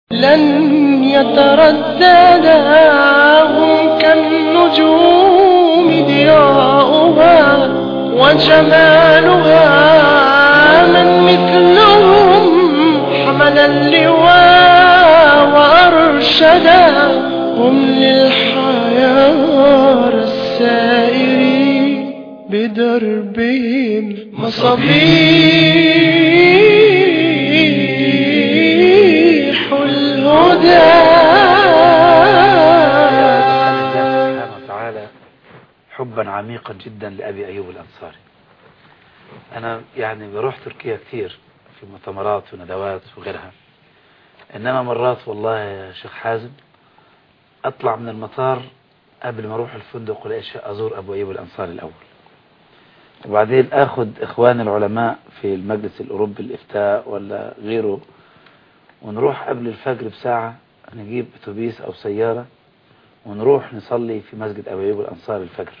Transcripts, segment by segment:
لن يتردد هم كالنجوم ضياؤها وجمالها من مثلهم حمل اللواء وأرشدا هم للحيار السائرين بدربهم مصابيح الهدى سبحانه وتعالى حبا عميقا جدا لأبي أيوب الأنصاري أنا يعني بروح تركيا كثير في مؤتمرات وندوات وغيرها إنما مرات والله يا شيخ حازم أطلع من المطار قبل ما أروح الفندق ولا شيء أزور أبو أيوب الأنصاري الأول وبعدين أخذ إخوان العلماء في المجلس الأوروبي الإفتاء ولا غيره ونروح قبل الفجر بساعة نجيب أتوبيس أو سيارة ونروح نصلي في مسجد أبو أيوب الأنصار الفجر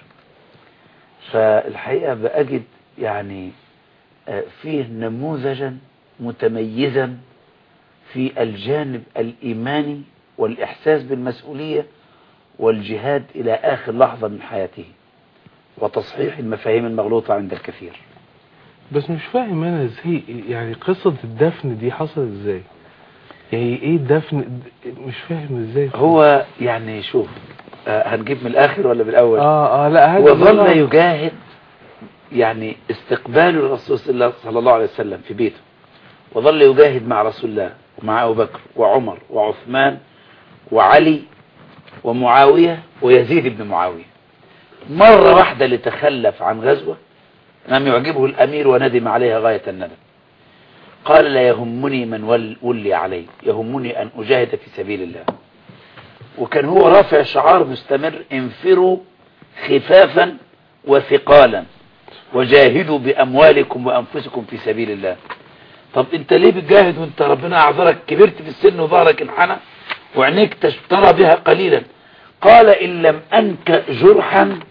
فالحقيقة بأجد يعني آه، فيه نموذجا متميزا في الجانب الإيماني والإحساس بالمسؤولية والجهاد إلى آخر لحظة من حياته وتصحيح المفاهيم المغلوطة عند الكثير بس مش فاهم انا ازاي يعني قصة الدفن دي حصلت ازاي يعني ايه الدفن مش فاهم ازاي هو يعني شوف آه، هنجيب من الآخر ولا من الأول اه اه لا هذا وظل ده- يجاهد يعني استقبال الرسول صلى الله- صلى الله عليه وسلم في بيته وظل يجاهد مع رسول الله ومع أبو بكر وعمر وعثمان وعلي ومعاوية ويزيد بن معاوية مرة واحدة لتخلف عن غزوة لم يعجبه الأمير وندم عليها غاية الندم قال لا يهمني من ول- ولي علي يهمني أن أجاهد في سبيل الله وكان هو رافع شعار مستمر انفروا خفافا وثقالا وجاهدوا بأموالكم وأنفسكم في سبيل الله طب انت ليه بتجاهد وانت ربنا اعذرك كبرت في السن وظهرك انحنى وعينيك تشترى بها قليلا قال إن لم أنك جرحا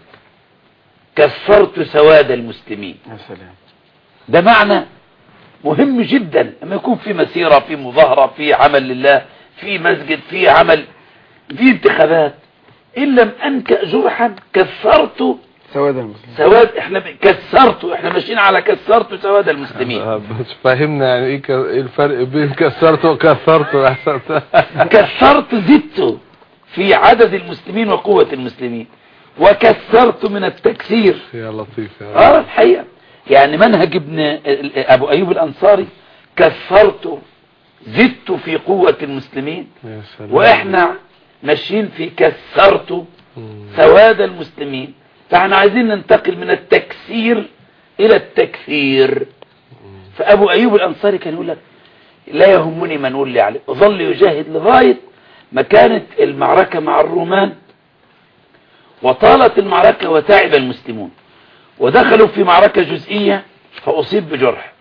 كثرت سواد المسلمين يا سلام ده معنى مهم جدا لما يكون في مسيرة في مظاهرة في عمل لله في مسجد في عمل في انتخابات إن لم أنك جرحا كثرت سواد المسلمين سواد احنا ب- كسرت احنا ماشيين على كسرت سواد المسلمين آه، بس فهمنا يعني ايه ك- ايه الفرق بين كسرت وكثرت واحسنت كسرت زدت في عدد المسلمين وقوة المسلمين وكسرت من التكسير يا لطيف يا رب اه الحقيقة يعني منهج ابن ابو ايوب الانصاري كثرت زدت في قوة المسلمين يا سلام واحنا ماشيين في كسرت مم. سواد المسلمين فاحنا عايزين ننتقل من التكسير الى التكثير فابو ايوب الانصاري كان يقول لك لا يهمني من ولي عليه وظل يجاهد لغاية ما كانت المعركة مع الرومان وطالت المعركة وتعب المسلمون ودخلوا في معركة جزئية فأصيب بجرح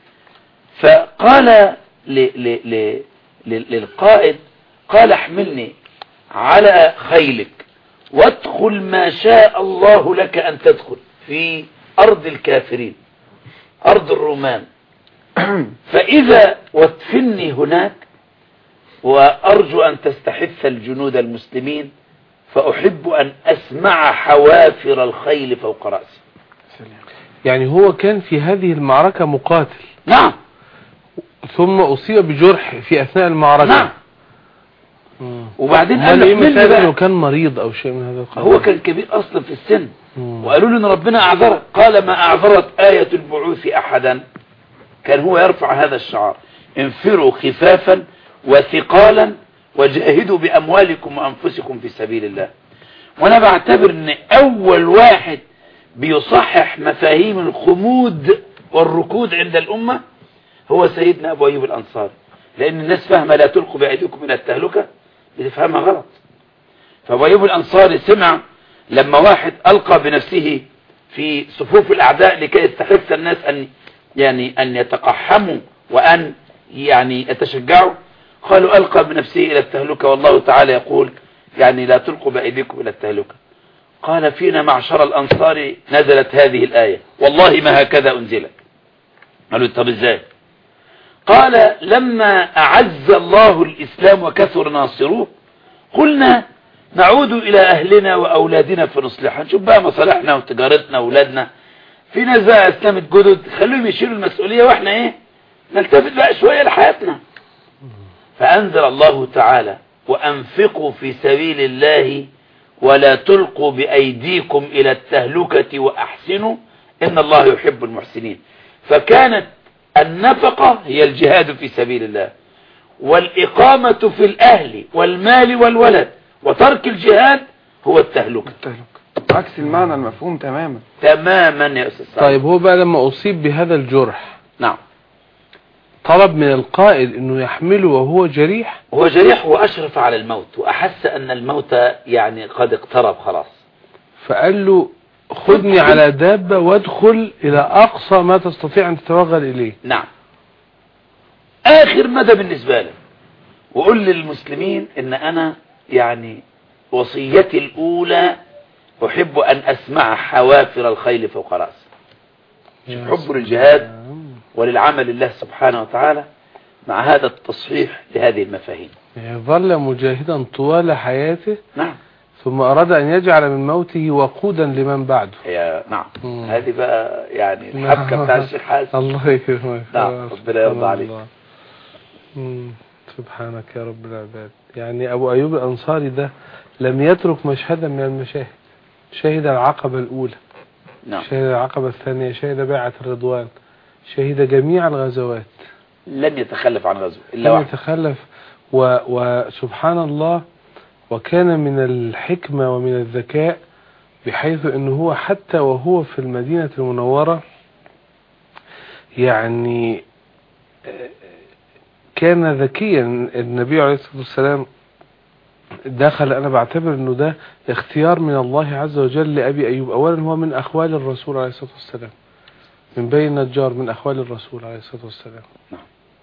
فقال ل ل ل ل للقائد قال احملني على خيلك وادخل ما شاء الله لك أن تدخل في أرض الكافرين أرض الرومان فإذا وادفني هناك وأرجو أن تستحث الجنود المسلمين فأحب أن أسمع حوافر الخيل فوق رأسي يعني هو كان في هذه المعركة مقاتل نعم ثم أصيب بجرح في أثناء المعركة نعم مم. وبعدين قال امال له ايه احملني مثال انه بقى كان مريض او شيء من هذا القبيل هو كان كبير أصلا في السن مم. وقالوا له ان ربنا اعذرك قال ما اعذرت آية البعوث احدا كان هو يرفع هذا الشعار انفروا خفافا وثقالا وجاهدوا باموالكم وانفسكم في سبيل الله وانا بعتبر ان اول واحد بيصحح مفاهيم الخمود والركود عند الامة هو سيدنا ابو ايوب الانصاري لان الناس فاهمه لا تلقوا بايديكم الى التهلكة بتفهمها غلط فابو ايوب الانصاري سمع لما واحد القى بنفسه في صفوف الاعداء لكي يستحث الناس ان يعني ان يتقحموا وان يعني يتشجعوا قالوا القى بنفسه الى التهلكة والله تعالى يقول يعني لا تلقوا بايديكم الى التهلكة قال فينا معشر الانصار نزلت هذه الاية والله ما هكذا انزلت قالوا طب ازاي قال لما أعز الله الإسلام وكثر ناصروه قلنا نعود إلى أهلنا وأولادنا فنصلحها نشوف بقى مصالحنا وتجارتنا وأولادنا في ناس بقى أسلمت جدد خلوهم يشيلوا المسؤولية وإحنا إيه نلتفت بقى شوية لحياتنا فأنزل الله تعالى وأنفقوا في سبيل الله ولا تلقوا بأيديكم إلى التهلكة وأحسنوا إن الله يحب المحسنين فكانت النفقة هي الجهاد في سبيل الله والإقامة في الأهل والمال والولد وترك الجهاد هو التهلكة التهلك عكس المعنى المفهوم تماما تماما يا أستاذ سعد. طيب هو بقى لما أصيب بهذا الجرح نعم طلب من القائد انه يحمله وهو جريح هو جريح وأشرف على الموت وأحس أن الموت يعني قد اقترب خلاص فقال له خذني على دابة وادخل الى اقصى ما تستطيع ان تتوغل اليه نعم آخر مدى بالنسبة لي وقول للمسلمين ان انا يعني وصيتي الاولى احب ان اسمع حوافر الخيل فوق رأسي حب للجهاد وللعمل لله سبحانه وتعالى مع هذا التصحيح لهذه المفاهيم يعني ظل مجاهدا طوال حياته نعم ثم أراد أن يجعل من موته وقودا لمن بعده هي نعم مم. هذه بقى يعني الحبكة بتاع الشيخ حازم الله يكرمك نعم، ربنا يرضى سبحان عليك. الله. مم. سبحانك يا رب العباد يعني أبو أيوب الأنصاري ده لم يترك مشهدا من المشاهد شهد العقبة الأولى نعم شهد العقبة الثانية شهد بيعة الرضوان شهد جميع الغزوات لم يتخلف عن غزو إلا لم واحد يتخلف و وسبحان الله وكان من الحكمة ومن الذكاء بحيث انه هو حتى وهو في المدينة المنورة يعني آه، كان ذكيا النبي عليه الصلاة والسلام دخل انا بعتبر انه ده اختيار من الله عز وجل لابي ايوب اولا هو من اخوال الرسول عليه الصلاة والسلام من بين النجار من اخوال الرسول عليه الصلاة والسلام نعم.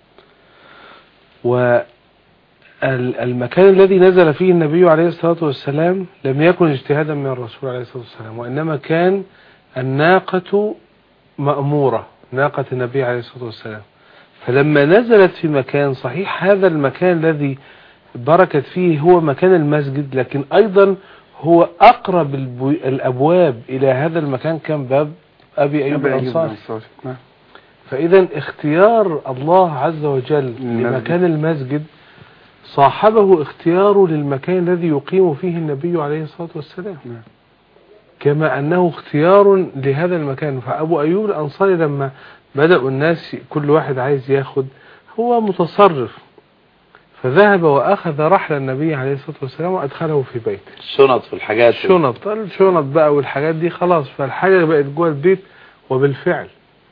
والمكان الذي نزل فيه النبي عليه الصلاة والسلام لم يكن اجتهادا من الرسول عليه الصلاة والسلام وإنما كان الناقة مأمورة ناقة النبي عليه الصلاة والسلام فلما نزلت في مكان صحيح هذا المكان الذي بركت فيه هو مكان المسجد لكن أيضا هو أقرب البو- الأبواب إلى هذا المكان كان باب أبي أيوب أبي أيوب الأنصاري الأنصاري. نعم. فإذا اختيار الله عز وجل المسجد. لمكان المسجد صاحبه اختياره للمكان الذي يقيم فيه النبي عليه الصلاة والسلام نعم. كما أنه اختيار لهذا المكان فأبو أيوب الأنصاري لما بدأوا الناس كل واحد عايز ياخد هو متصرف فذهب وأخذ رحل النبي عليه الصلاة والسلام وأدخله في بيته الشنط في الحاجات الشنط الشنط بقى والحاجات دي خلاص فالحاجة بقت جوه البيت وبالفعل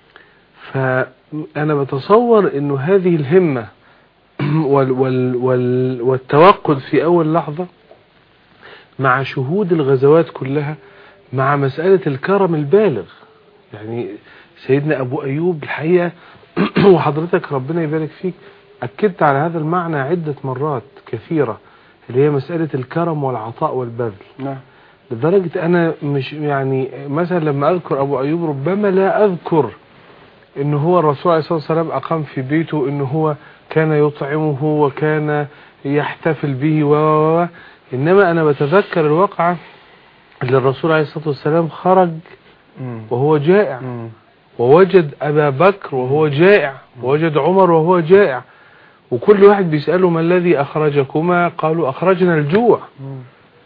فأنا بتصور انه هذه الهمة وال وال وال والتوقد في أول لحظة مع شهود الغزوات كلها مع مسألة الكرم البالغ يعني سيدنا أبو أيوب الحقيقة وحضرتك ربنا يبارك فيك أكدت على هذا المعنى عدة مرات كثيرة اللي هي مسألة الكرم والعطاء والبذل نعم لدرجة أنا مش يعني مثلا لما أذكر أبو أيوب ربما لا أذكر إن هو الرسول عليه الصلاة والسلام أقام في بيته إن هو كان يطعمه وكان يحتفل به و و و إنما أنا بتذكر الواقعة اللي الرسول عليه الصلاة والسلام خرج مم. وهو جائع مم. ووجد أبا بكر وهو جائع ووجد عمر وهو جائع وكل واحد بيسأله ما الذي أخرجكما قالوا أخرجنا الجوع مم.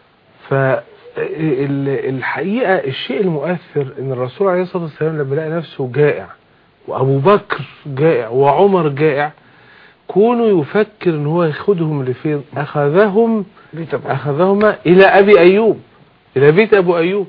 فالحقيقة الشيء المؤثر ان الرسول عليه الصلاة والسلام لما لقى نفسه جائع وابو بكر جائع وعمر جائع كونه يفكر ان هو ياخدهم لفين اخذهم بيت أبو اخذهما الى ابي ايوب الى بيت ابو ايوب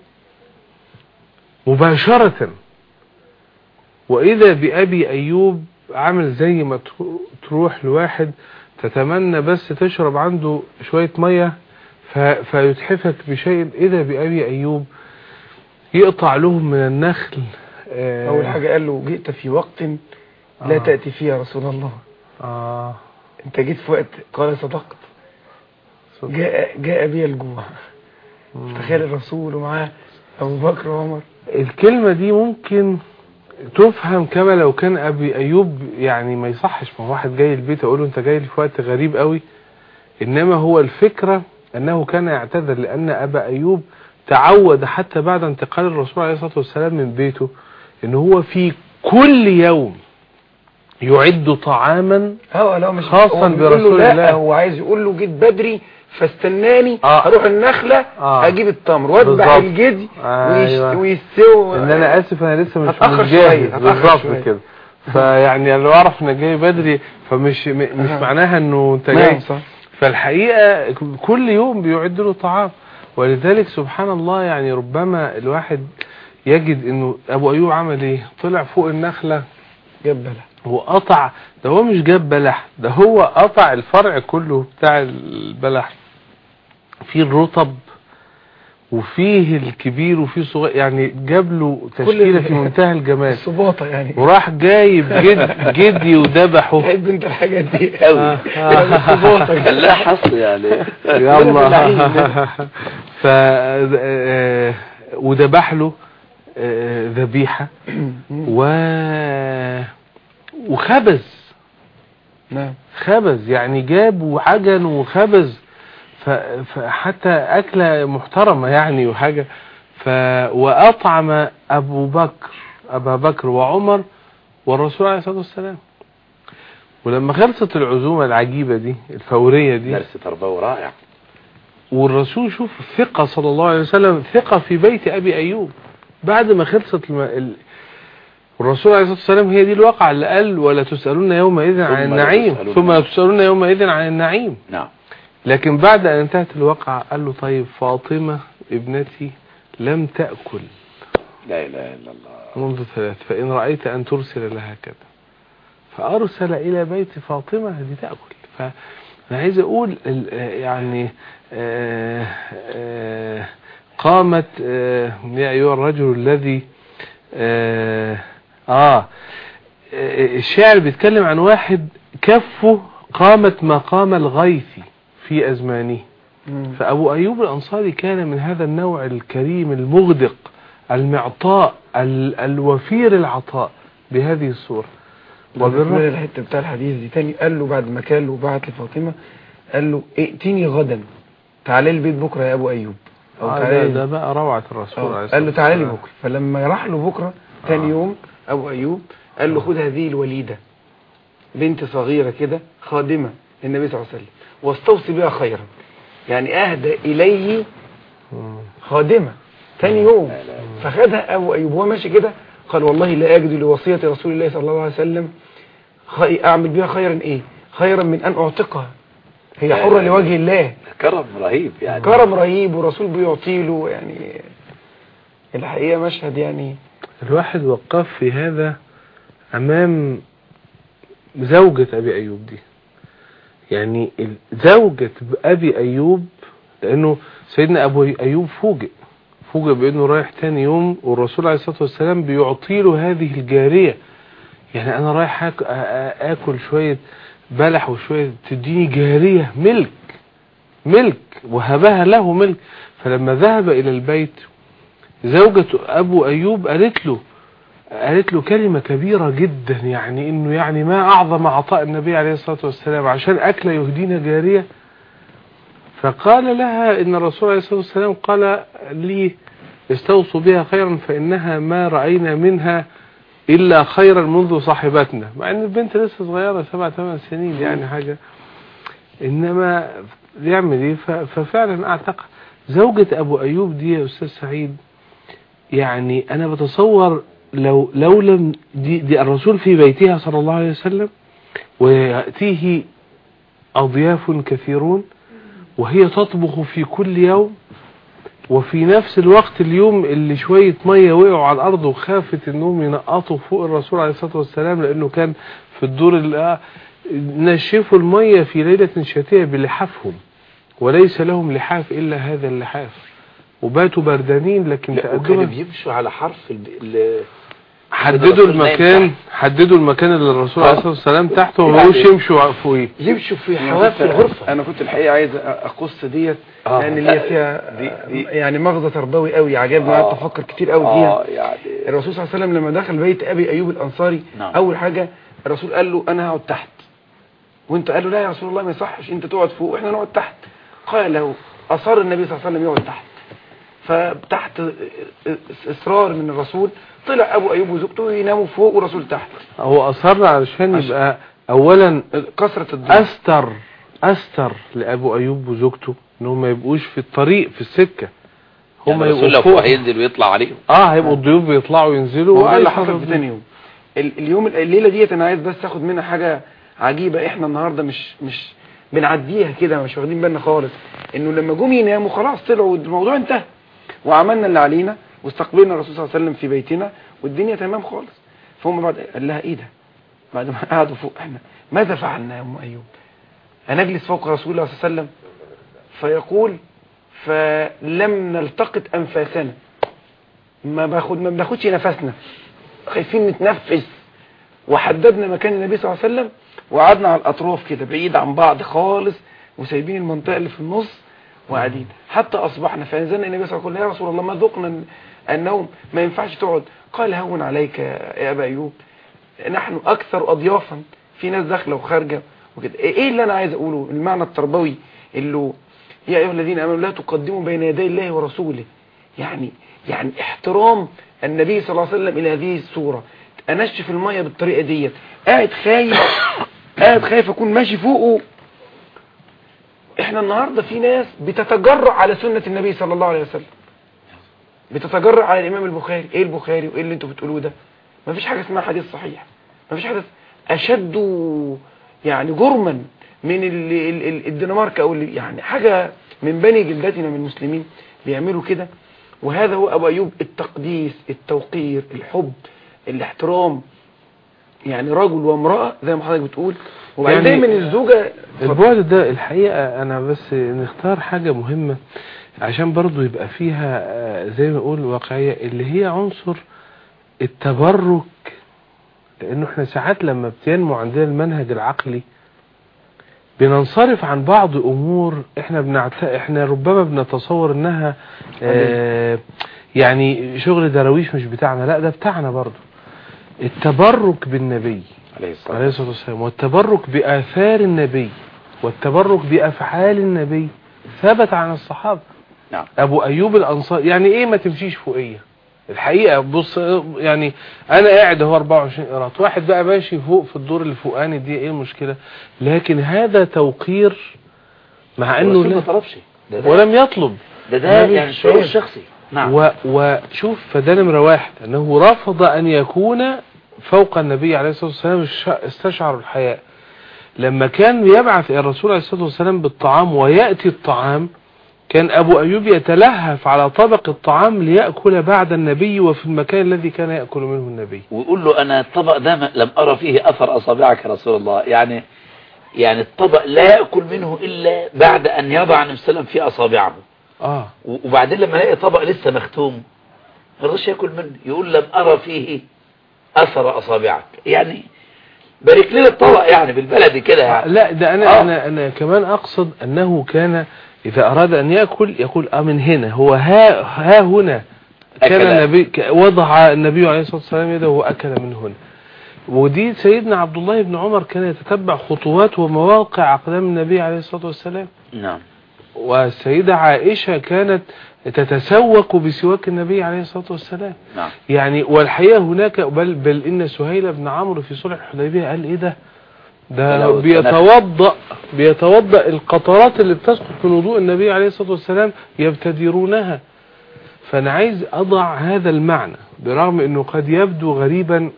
مباشرة واذا بابي ايوب عامل زي ما ترو- تروح لواحد تتمنى بس تشرب عنده شوية مية ف- فيتحفك بشيء إذا بأبي أيوب يقطع لهم من النخل آه، أول حاجة قال له جئت في وقت لا آه. تأتي فيه يا رسول الله آه أنت جيت في وقت قال صدقت سبحان- جاء جاء بي الجوع مم. تخيل الرسول ومعاه أبو بكر وعمر الكلمة دي ممكن تفهم كما لو كان ابي ايوب يعني ما يصحش ما هو واحد جاي البيت اقول له انت جاي لي في وقت غريب قوي انما هو الفكرة انه كان يعتذر لان ابا ايوب تعود حتى بعد انتقال الرسول عليه الصلاة والسلام من بيته ان هو في كل يوم يعد طعاما اه لا مش خاصاً هو بيقول له برسول لا الله. هو عايز يقول له جيت بدري فاستناني آه. اروح النخله آه. اجيب التمر واذبح بالظبط. الجدي أيوة. ويستوي ان انا اسف انا لسه مش هتأخر مش شوية، جاهز هتأخر بالظبط شوية. كده فيعني لو اعرف انك جاي بدري فمش م- مش أها. معناها انه انت نعم، جاي صح. فالحقيقة كل يوم بيعد له طعام ولذلك سبحان الله يعني ربما الواحد يجد انه ابو ايوب عمل ايه طلع فوق النخلة جاب بلح وقطع ده هو مش جاب بلح ده هو قطع الفرع كله بتاع البلح فيه الرطب وفيه الكبير وفيه صغير يعني جاب له تشكيلة في منتهى الجمال الصباطه يعني وراح جايب جد جدي وذبحه تحب انت الحاجات دي قوي الصباطه خلاها حصر يعني يلا ف آه، وذبح له آه، ذبيحة و وخبز نعم خبز يعني جاب وعجن وخبز ف... فحتى أكلة محترمة يعني وحاجة ف... وأطعم أبو بكر أبا بكر وعمر والرسول عليه الصلاة والسلام ولما خلصت العزومة العجيبة دي الفورية دي درس تربوي رائع والرسول شوف ثقة صلى الله عليه وسلم ثقة في بيت أبي أيوب بعد ما خلصت الم... ال... والرسول عليه الصلاة والسلام هي دي الواقعة اللي قال ولا تسألون يومئذ عن لا النعيم تسألون ثم لا تسألون يومئذ عن النعيم نعم لكن بعد أن انتهت الواقعة قال له طيب فاطمة ابنتي لم تأكل لا اله الا الله منذ ثلاث فإن رأيت أن ترسل لها كذا فأرسل إلى بيت فاطمة دي تأكل فأنا عايز أقول ال- يعني آه، آه، قامت آه، يا أيها الرجل الذي آه, آه آه، الشاعر بيتكلم عن واحد كفه قامت مقام الغيث في أزمانه مم. فأبو أيوب الأنصاري كان من هذا النوع الكريم المغدق المعطاء ال الوفير العطاء بهذه الصورة وبالرغم وبالرغم الحته بتاع الحديث دي تاني قال له بعد ما كان له بعت لفاطمه قال له ائتني غدا تعالى لي البيت بكره يا ابو ايوب او آه تعالى ده, لي ده بقى روعة الرسول آه، عليه قال له الصلاة تعالى لي والسلام. بكره فلما راح له بكره تاني آه. يوم ابو ايوب قال له خد هذه الوليده بنت صغيره كده خادمه للنبي صلى الله عليه وسلم واستوصي بها خيرا يعني اهدى اليه مم. خادمه تاني يوم فخدها ابو ايوب وهو ماشي كده قال والله لا اجد لوصيه رسول الله صلى الله عليه وسلم خي... اعمل بها خيرا ايه خيرا من ان اعتقها هي حره لوجه الله كرم رهيب يعني كرم رهيب والرسول بيعطي له يعني الحقيقه مشهد يعني الواحد وقف في هذا أمام زوجة أبي أيوب دي يعني ال- زوجة أبي أيوب لأنه سيدنا أبو أيوب فوجئ فوجئ بأنه رايح تاني يوم والرسول عليه الصلاة والسلام بيعطي له هذه الجارية يعني أنا رايح آك- آ- آ- آكل شوية بلح وشوية تديني جارية ملك ملك وهبها له ملك فلما ذهب إلى البيت زوجة أبو أيوب قالت له قالت له كلمة كبيرة جدا يعني إنه يعني ما أعظم عطاء النبي عليه الصلاة والسلام عشان أكل يهدينا جارية فقال لها إن الرسول عليه الصلاة والسلام قال لي استوصوا بها خيرا فإنها ما رأينا منها إلا خيرا منذ صاحبتنا مع إن البنت لسه صغيرة سبع ثمان سنين يعني حاجة إنما يعمل إيه ف- ففعلا أعتقد زوجة أبو أيوب دي يا أستاذ سعيد يعني أنا بتصور لو لو لم دي, دي الرسول في بيتها صلى الله عليه وسلم ويأتيه أضياف كثيرون وهي تطبخ في كل يوم وفي نفس الوقت اليوم اللي شوية مية وقعوا على الأرض وخافت إنهم ينقطوا فوق الرسول عليه الصلاة والسلام لأنه كان في الدور اللي نشفوا المية في ليلة شتية بلحافهم وليس لهم لحاف إلا هذا اللحاف وباتوا بردانين لكن لا، تقدما وكانوا بيمشوا على حرف ال... ال... حددوا الرسول نايم المكان تحت. حددوا المكان اللي الرسول عليه الصلاة والسلام تحته وما يعني- بقوش يمشوا فوقيه يمشوا في أنا حواف كنت- الغرفة انا كنت الحقيقة عايز اقص ديت آه. لان اللي هي فيها دي- دي- يعني مغزى تربوي قوي عجبني آه. قعدت افكر كتير قوي فيها اه يعني الرسول صلى الله عليه وسلم لما دخل بيت ابي ايوب الانصاري نعم. اول حاجه الرسول قال له انا هقعد تحت وانت قال له لا يا رسول الله ما يصحش انت تقعد فوق واحنا نقعد تحت قال له اصر النبي صلى الله عليه وسلم يقعد تحت فتحت اصرار من الرسول طلع ابو ايوب وزوجته يناموا فوق والرسول تحت هو اصر علشان عشان- يبقى اولا كثره الضيوف استر استر لابو ايوب وزوجته انهم ما يبقوش في الطريق في السكه هم هم الرسول يبقوا لو فوق هينزل ويطلع عليهم اه هيبقوا الضيوف بيطلعوا ينزلوا وده اللي وعايش حصل في تاني يوم ال- اليوم الليله ديت انا عايز بس اخد منها حاجه عجيبه احنا النهارده مش مش بنعديها كده مش واخدين بالنا خالص انه لما جم يناموا خلاص طلعوا الموضوع انتهى وعملنا اللي علينا واستقبلنا الرسول صلى الله عليه وسلم في بيتنا والدنيا تمام خالص فهم بعد قال لها ايه ده بعد ما قعدوا فوق احنا ماذا فعلنا يا ام ايوب هنجلس فوق رسول الله صلى الله عليه وسلم فيقول فلم نلتقط انفاسنا ما باخد ما بناخدش نفسنا خايفين نتنفس وحددنا مكان النبي صلى الله عليه وسلم وقعدنا على الاطراف كده بعيد عن بعض خالص وسايبين المنطقه اللي في النص وقاعدين حتى اصبحنا فنزلنا النبي صلى الله عليه وسلم يا رسول الله ما ذقنا النوم ما ينفعش تقعد قال هون عليك يا ابا ايوب نحن اكثر اضيافا في ناس داخله وخارجه وكده ايه اللي انا عايز اقوله المعنى التربوي اللي يا ايها الذين امنوا لا تقدموا بين يدي الله ورسوله يعني يعني احترام النبي صلى الله عليه وسلم الى هذه الصوره انشف الميه بالطريقه ديت قاعد خايف قاعد خايف اكون ماشي فوقه احنا النهارده في ناس بتتجرأ على سنه النبي صلى الله عليه وسلم بتتجرأ على الامام البخاري ايه البخاري وايه اللي انتوا بتقولوه ده مفيش حاجه اسمها حديث صحيح مفيش حديث اشد يعني جرما من ال- ال- ال- الدنمارك او ال- يعني حاجه من بني جلدتنا من المسلمين بيعملوا كده وهذا هو ابو ايوب التقديس التوقير الحب الاحترام يعني رجل وامراه زي ما حضرتك بتقول وبعدين يعني دايما الزوجه البعد ده الحقيقة أنا بس نختار حاجة مهمة عشان برضو يبقى فيها آه، زي ما نقول واقعية اللي هي عنصر التبرك لأنه احنا ساعات لما بتنمو عندنا المنهج العقلي بننصرف عن بعض أمور احنا بنعت... احنا ربما بنتصور انها آه يعني شغل درويش مش بتاعنا لا ده بتاعنا برضو التبرك بالنبي عليه الصلاة عليه الصلاة والسلام والتبرك بآثار النبي والتبرك بأفعال النبي ثبت عن الصحابة نعم أبو أيوب الأنصار يعني إيه ما تمشيش فوقية الحقيقة بص يعني أنا قاعد اهو 24 قراط واحد بقى ماشي فوق في الدور اللي فوقاني دي إيه المشكلة لكن هذا توقير مع أنه الرسول ما لا طلبش ده ده, ولم يطلب ده, ده ما يعني مش شعور فاهم. شخصي نعم و وشوف فده نمرة واحد أنه رفض أن يكون فوق النبي عليه الصلاة والسلام الش- استشعر الحياء لما كان يبعث الرسول عليه الصلاة والسلام بالطعام ويأتي الطعام كان أبو أيوب يتلهف على طبق الطعام ليأكل بعد النبي وفي المكان الذي كان يأكل منه النبي ويقول له انا الطبق ده ما- لم ارى فيه اثر اصابعك يا رسول الله يعني يعني الطبق لا ياكل منه الا بعد ان يضع النبي صلى الله عليه وسلم في اصابعه آه و- وبعدين لما الاقي طبق لسه مختوم ما رضاش ياكل منه يقول لم ارى فيه اثر اصابعك يعني بارك لنا الطبق يعني بالبلدي كده يعني لا ده أنا آه. أنا أنا كمان أقصد أنه كان إذا أراد أن يأكل يقول آه من هنا هو ها ها هنا كان أكل. النبي ك- وضع النبي عليه الصلاة والسلام يده وأكل من هنا ودي سيدنا عبد الله بن عمر كان يتتبع خطوات ومواقع أقدام النبي عليه الصلاة والسلام نعم والسيدة عائشة كانت تتسوق بسواك النبي عليه الصلاة والسلام نعم يعني والحقيقة هناك بل, بل إن سهيل بن عمرو في صلح الحديبية قال إيه ده ده لو بيتوضأ بيتوضأ القطرات اللي بتسقط من وضوء النبي عليه الصلاة والسلام يبتدرونها فأنا عايز أضع هذا المعنى برغم أنه قد يبدو غريبا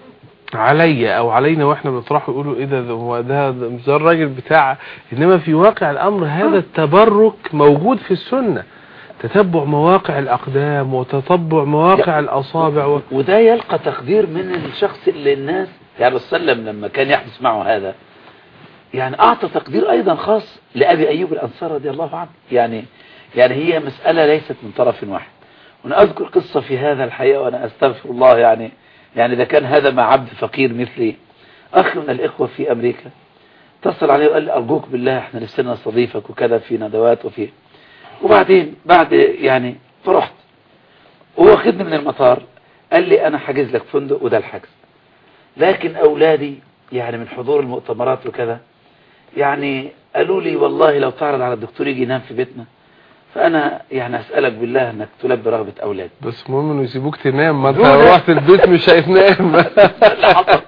علي أو علينا وإحنا بنطرحه يقولوا إيه ده ده هو ده ده مش ده الراجل بتاع إنما في واقع الأمر هذا التبرك موجود في السنة تتبع مواقع الأقدام وتتبع مواقع الأصابع و... وده يلقى تقدير من الشخص اللي الناس يعني الرسول صلى الله عليه وسلم لما كان يحدث معه هذا يعني أعطى تقدير أيضا خاص لأبي أيوب الأنصار رضي الله عنه يعني يعني هي مسألة ليست من طرف واحد وأنا أذكر قصة في هذا الحقيقة وأنا أستغفر الله يعني يعني إذا كان هذا مع عبد فقير مثلي أخ من الإخوة في أمريكا اتصل عليه وقال لي أرجوك بالله إحنا نفسنا نستضيفك وكذا في ندوات وفي وبعدين بعد يعني فرحت وهو خدني من المطار قال لي انا حاجز لك فندق وده الحجز لكن اولادي يعني من حضور المؤتمرات وكذا يعني قالوا لي والله لو تعرض على الدكتور يجي ينام في بيتنا فانا يعني اسالك بالله انك تلبي رغبه اولادي بس المهم انه يسيبوك تنام ما انت دول- لو رحت البيت مش هتنام اللي حصل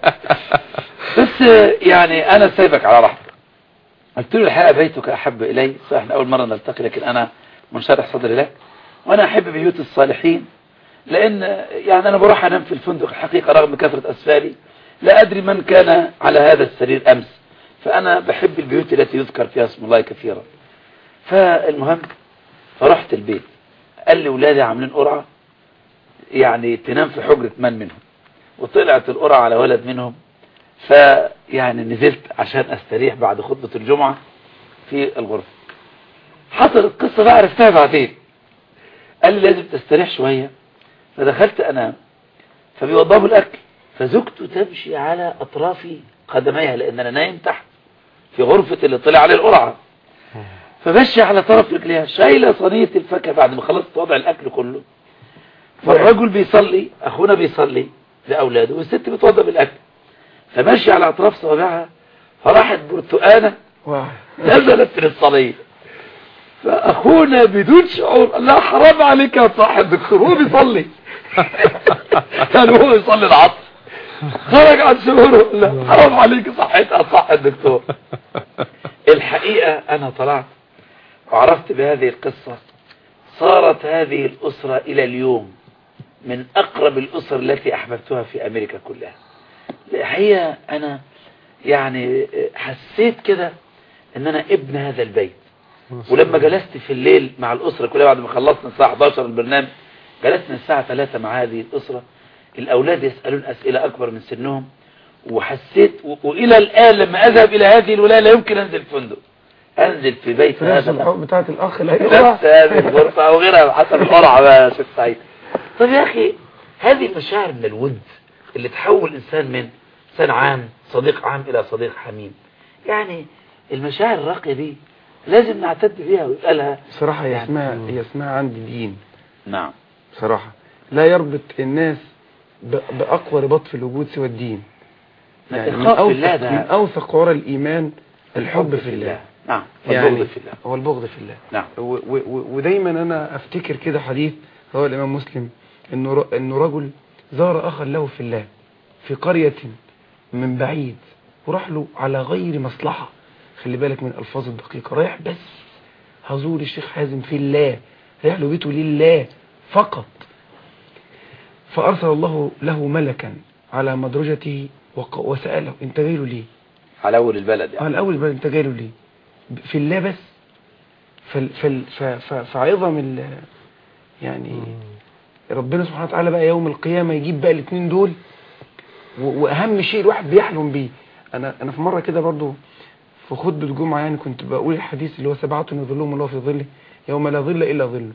بس يعني انا سايبك على راحتك قلت له الحقيقه بيتك احب الي فاحنا اول مره نلتقي لكن انا منشرح صدري لك وانا احب بيوت الصالحين لان يعني انا بروح انام في الفندق الحقيقه رغم كثره اسفاري لا ادري من كان على هذا السرير امس فانا بحب البيوت التي يذكر فيها اسم الله كثيرا فالمهم فرحت البيت قال لي ولادي عاملين قرعه يعني تنام في حجره من منهم وطلعت القرعه على ولد منهم فيعني نزلت عشان استريح بعد خطبة الجمعة في الغرفة حصلت قصة بقى عرفتها بعدين قال لي لازم تستريح شوية فدخلت انام فبيوضبوا الاكل فزوجته تمشي على اطراف قدميها لان انا نايم تحت في غرفة اللي طلع عليه القرعة فمشي على طرف رجليها شايلة صينية الفاكهة بعد ما خلصت وضع الاكل كله فالرجل بيصلي اخونا بيصلي لاولاده والست بتوضب الاكل فماشي على اطراف صوابعها فراحت برتقانه واو. نزلت في الصينيه فاخونا بدون شعور قال لها حرام عليك يا صاحب الدكتور هو بيصلي يعني هو يصلي العصر خرج عن شعوره قال لها حرام عليك صحيت يا صاحب الدكتور الحقيقه انا طلعت وعرفت بهذه القصه صارت هذه الاسره الى اليوم من اقرب الاسر التي احببتها في امريكا كلها الحقيقة أنا يعني حسيت كده أن أنا ابن هذا البيت ولما جلست في الليل مع الأسرة كلها بعد ما خلصنا الساعة 11 البرنامج جلسنا الساعة 3 مع هذه الأسرة الأولاد يسألون أسئلة أكبر من سنهم وحسيت و- وإلى الآن لما أذهب إلى هذه الولاية لا يمكن أنزل فندق أنزل في بيت في نفس هذا الحب بتاعت الاخ اللي نفس هيقرا هذه الغرفة أو غيرها حسب القرعة بقى يا شيخ سعيد طب يا أخي هذه المشاعر من الود اللي تحول الإنسان من إنسان عام صديق عام إلى صديق حميم يعني المشاعر الراقية دي لازم نعتد بيها ويبقى لها بصراحة هي اسمها هي اسمها عندي دين نعم بصراحة لا يربط الناس ب- بأقوى رباط في الوجود سوى الدين يعني من الخوف في الله أوثق, ده من أوثق عرى الإيمان الحب في الله نعم يعني والبغض في الله هو البغض في الله نعم و- و- و- ودايما أنا أفتكر كده حديث هو الإمام مسلم إنه ر- إنه رجل زار أخا له في الله في قرية من بعيد وراح له على غير مصلحة خلي بالك من الألفاظ الدقيقة رايح بس هزور الشيخ حازم في الله رايح له بيته لله فقط فأرسل الله له ملكا على مدرجته وق- وسأله انت جاي له ليه على أول البلد يعني قال الأول بقى انت جاي له ليه ب- في الله بس فال فال ف- ف- فعظم ال يعني ربنا سبحانه وتعالى بقى يوم القيامة يجيب بقى الاثنين دول و- واهم شيء الواحد بيحلم بيه انا انا في مرة كده برضو في خطبة جمعة يعني كنت بقول الحديث اللي هو سبعة يظلهم الله في ظله يوم لا ظل الا ظله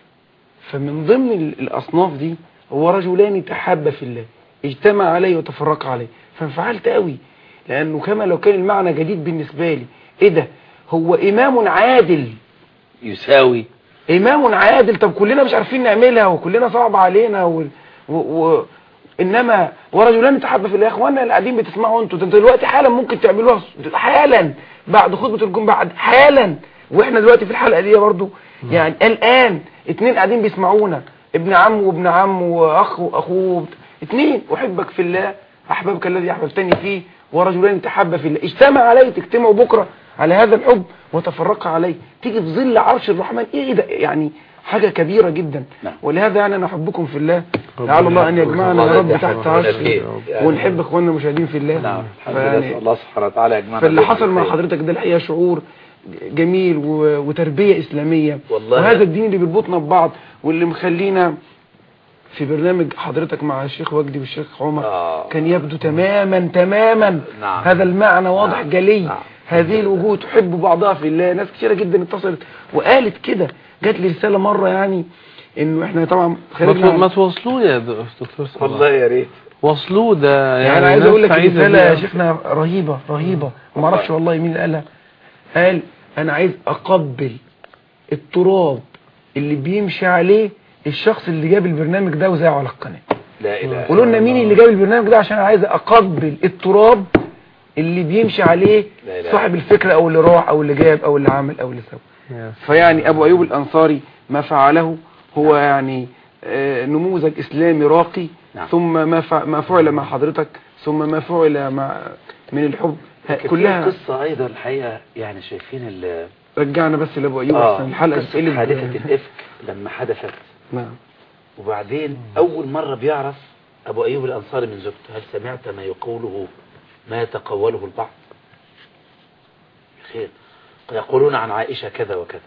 فمن ضمن ال- الاصناف دي هو رجلان تحابا في الله اجتمع عليه وتفرقا عليه فانفعلت قوي لانه كما لو كان المعنى جديد بالنسبة لي ايه ده هو امام عادل يساوي امام عادل طب كلنا مش عارفين نعملها وكلنا صعب علينا و... و... و... انما ورجلان تحب في الله يا اخوانا اللي قاعدين بتسمعوا انتوا ده انتوا دلوقتي حالا ممكن تعملوها حالا بعد خطبه الجمعه بعد حالا واحنا دلوقتي في الحلقه دي برضو يعني الان اتنين قاعدين بيسمعونا ابن عم وابن عم واخ واخوه اتنين احبك في الله احببك الذي احببتني فيه ورجلان تحب في الله اجتمع عليه تجتمعوا بكره على هذا الحب وتفرقا عليه تيجي في ظل عرش الرحمن ايه ده يعني حاجة كبيرة جدا نعم. ولهذا يعني انا احبكم في الله ربنا لعل الله ان يجمعنا يا رب الله تحت يحفظك. عرش يعني- ونحب اخواننا المشاهدين في الله نعم الحمد فيعني لله الله سبحانه وتعالى يجمعنا فاللي بين حصل مع الخير. حضرتك ده الحقيقة شعور جميل و- وتربية إسلامية والله. وهذا الدين اللي بيربطنا ببعض واللي مخلينا في برنامج حضرتك مع الشيخ وجدي والشيخ عمر آه. كان يبدو تماما تماما نعم. هذا المعنى واضح نعم. جلي نعم. هذه الوجوه تحب بعضها في الله ناس كثيرة جدا اتصلت وقالت كده جات لي رسالة مرة يعني انه احنا طبعا ما خارجنا تو- ما توصلوه يا د- دكتور صلاح والله يا ريت وصلوه ده يعني, يعني انا عايز ناس اقول لك سعيدة رساله يا بيها. شيخنا رهيبه رهيبه ما اعرفش والله مين اللي قالها قال انا عايز اقبل التراب اللي بيمشي عليه الشخص اللي جاب البرنامج ده وزعه على القناه لا اله قولوا لنا مين اللي جاب البرنامج ده عشان عايز اقبل التراب اللي بيمشي عليه لا إله صاحب الفكرة او اللي راح او اللي جاب او اللي عمل او اللي سوى يا فيعني ابو ايوب الانصاري ما فعله هو يعني آه، نموذج اسلامي راقي نعم. ثم ما فع- ما فعل مع حضرتك ثم ما فعل مع من الحب ه- كلها كلها قصة ايضا الحقيقة يعني شايفين ال رجعنا بس لابو ايوب اه عشان الحلقه قصة تقلب حادثة الافك لما حدثت نعم وبعدين اول مرة بيعرف ابو ايوب الانصاري من زوجته هل سمعت ما يقوله ما يتقوله البعض خير يقولون عن عائشة كذا وكذا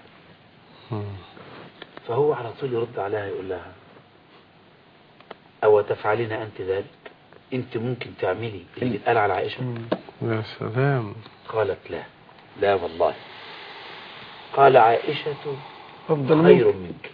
فهو على طول يرد عليها يقول لها أو تفعلين أنت ذلك أنت ممكن تعملي اللي بيتقال على عائشة يا سلام قالت لا لا والله قال عائشة افضل خير منك منك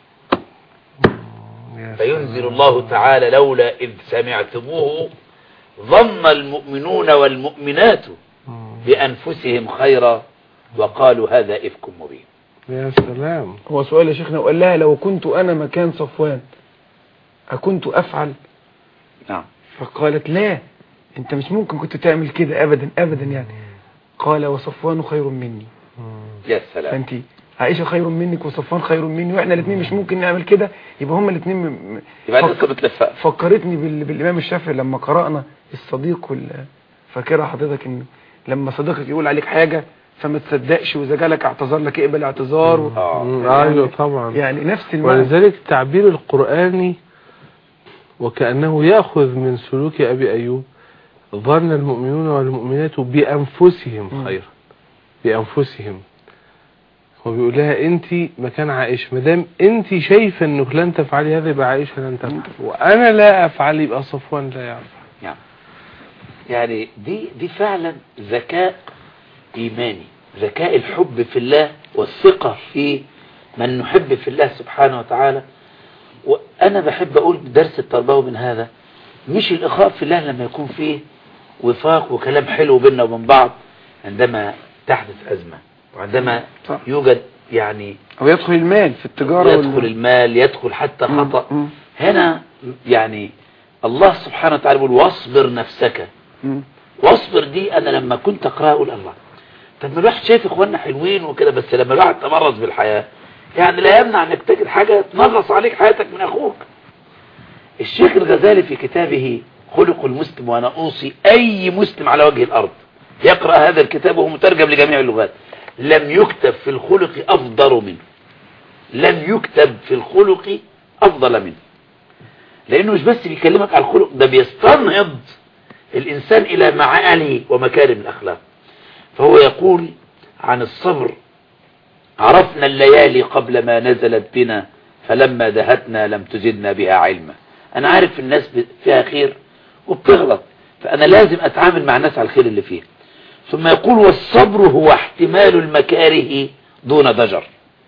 يا فينزل الله تعالى لولا إذ سمعتموه ظن المؤمنون والمؤمنات سلام. بأنفسهم خيرا وقالوا هذا إفك مبين يا سلام هو سؤال يا شيخنا وقال لها لو كنت انا مكان صفوان اكنت افعل نعم فقالت لا انت مش ممكن كنت تعمل كده ابدا ابدا يعني قال وصفوان خير مني يا سلام فانت عائشة خير منك وصفوان خير مني واحنا الاثنين مش ممكن نعمل كده يبقى هما الاثنين م- م- يبقى فك- أنت بتلفق فكرتني بال... بالامام الشافعي لما قرأنا الصديق وال... فاكرة حضرتك ان لما صديقك يقول عليك حاجة فما تصدقش واذا جالك اعتذار لك اقبل اعتذار و... آه. مم، ايوه طبعا يعني نفس المعنى ولذلك التعبير القرآني وكأنه يأخذ من سلوك أبي أيوب ظن المؤمنون والمؤمنات بأنفسهم مم. خيرا بأنفسهم هو بيقول لها أنت مكان عائشة ما دام أنت شايفة أنك لن تفعلي هذا يبقى عائشة لن تفعل وأنا لا أفعل يبقى صفوان لا يفعل نعم يعني دي دي فعلا ذكاء إيماني ذكاء الحب في الله والثقة في من نحب في الله سبحانه وتعالى وأنا بحب أقول درس التربوي من هذا مش الإخاء في الله لما يكون فيه وفاق وكلام حلو بيننا وبين بعض عندما تحدث أزمة وعندما صح. يوجد يعني او يدخل المال في التجارة يدخل المال يدخل حتى مم. خطأ مم. هنا يعني الله سبحانه وتعالى يقول واصبر نفسك مم. واصبر دي انا لما كنت اقراها اقول الله طب ما الواحد شايف اخواننا حلوين وكده بس لما الواحد تمرس بالحياة يعني لا يمنع انك تجد حاجة تنغص عليك حياتك من اخوك الشيخ الغزالي في كتابه خلق المسلم وانا اوصي اي مسلم على وجه الارض يقرأ هذا الكتاب وهو مترجم لجميع اللغات لم يكتب في الخلق افضل منه لم يكتب في الخلق افضل منه لانه مش بس بيكلمك على الخلق ده بيستنهض الانسان الى معالي ومكارم الاخلاق فهو يقول عن الصبر عرفنا الليالي قبل ما نزلت بنا فلما دهتنا لم تزدنا بها علما انا عارف الناس ب- فيها خير وبتغلط فانا لازم اتعامل مع الناس على الخير اللي فيها ثم يقول والصبر هو احتمال المكاره دون ضجر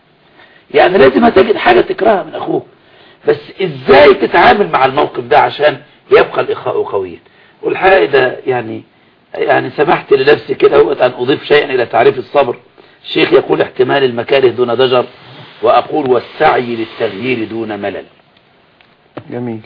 يعني لازم هتجد حاجة تكرهها من اخوك بس ازاي تتعامل مع الموقف ده عشان يبقى الاخاء قويا والحقيقة ده يعني يعني سمحت لنفسي كده هو ان اضيف شيئا الى تعريف الصبر الشيخ يقول احتمال المكاره دون ضجر واقول والسعي للتغيير دون ملل جميل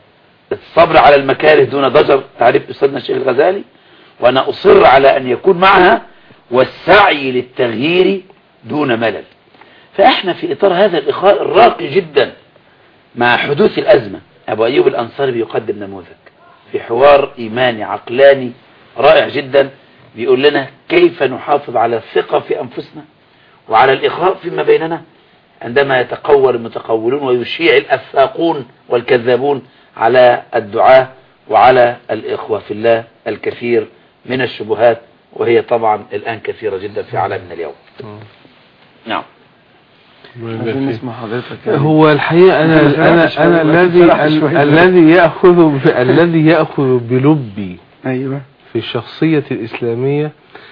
الصبر على المكاره دون ضجر تعريف أستاذنا الشيخ الغزالي وأنا أصر على أن يكون معها والسعي للتغيير دون ملل فإحنا في إطار هذا الإخاء الراقي جدا مع حدوث الأزمة أبو أيوب الأنصاري بيقدم نموذج في حوار إيماني عقلاني رائع جدا بيقول لنا كيف نحافظ على الثقة في أنفسنا وعلى الإخاء فيما بيننا عندما يتقول المتقولون ويشيع الأفاقون والكذابون على الدعاء وعلى الإخوة في الله الكثير من الشبهات وهي طبعا الآن كثيرة جدا في عالمنا اليوم نعم عايزين نسمع حضرتك يعني. هو الحقيقة أنا ما سمعتش أنا أنا والله، الذي بصراحة ال- شوية. الذي يأخذ ب- الذي يأخذ بلبي ايوه في الشخصية الإسلامية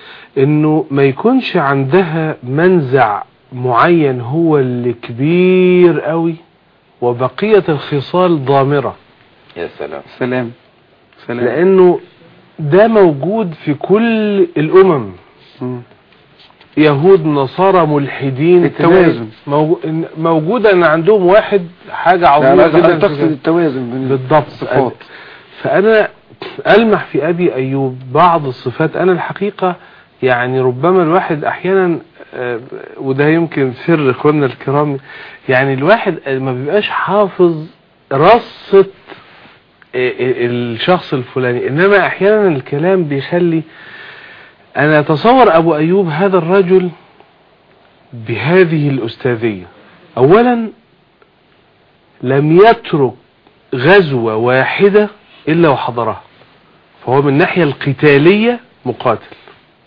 إنه ما يكونش عندها منزع معين هو اللي كبير قوي وبقية الخصال ضامرة يا سلام سلام سلام لأنه ده موجود في كل الأمم مم. يهود نصارى ملحدين التوازن. موجو- إن- موجودة ان عندهم واحد حاجة لا عظيمة لا جدا أن تقصد في- التوازن بين بالضبط الصفات فأنا ألمح في أبي أيوب بعض الصفات أنا الحقيقة يعني ربما الواحد أحيانا آه، وده يمكن سر إخواننا الكرام يعني الواحد ما بيبقاش حافظ رصة آه، الشخص الفلاني إنما أحيانا الكلام بيخلي أنا أتصور أبو أيوب هذا الرجل بهذه الأستاذية أولا لم يترك غزوة واحدة إلا وحضرها فهو من الناحية القتالية مقاتل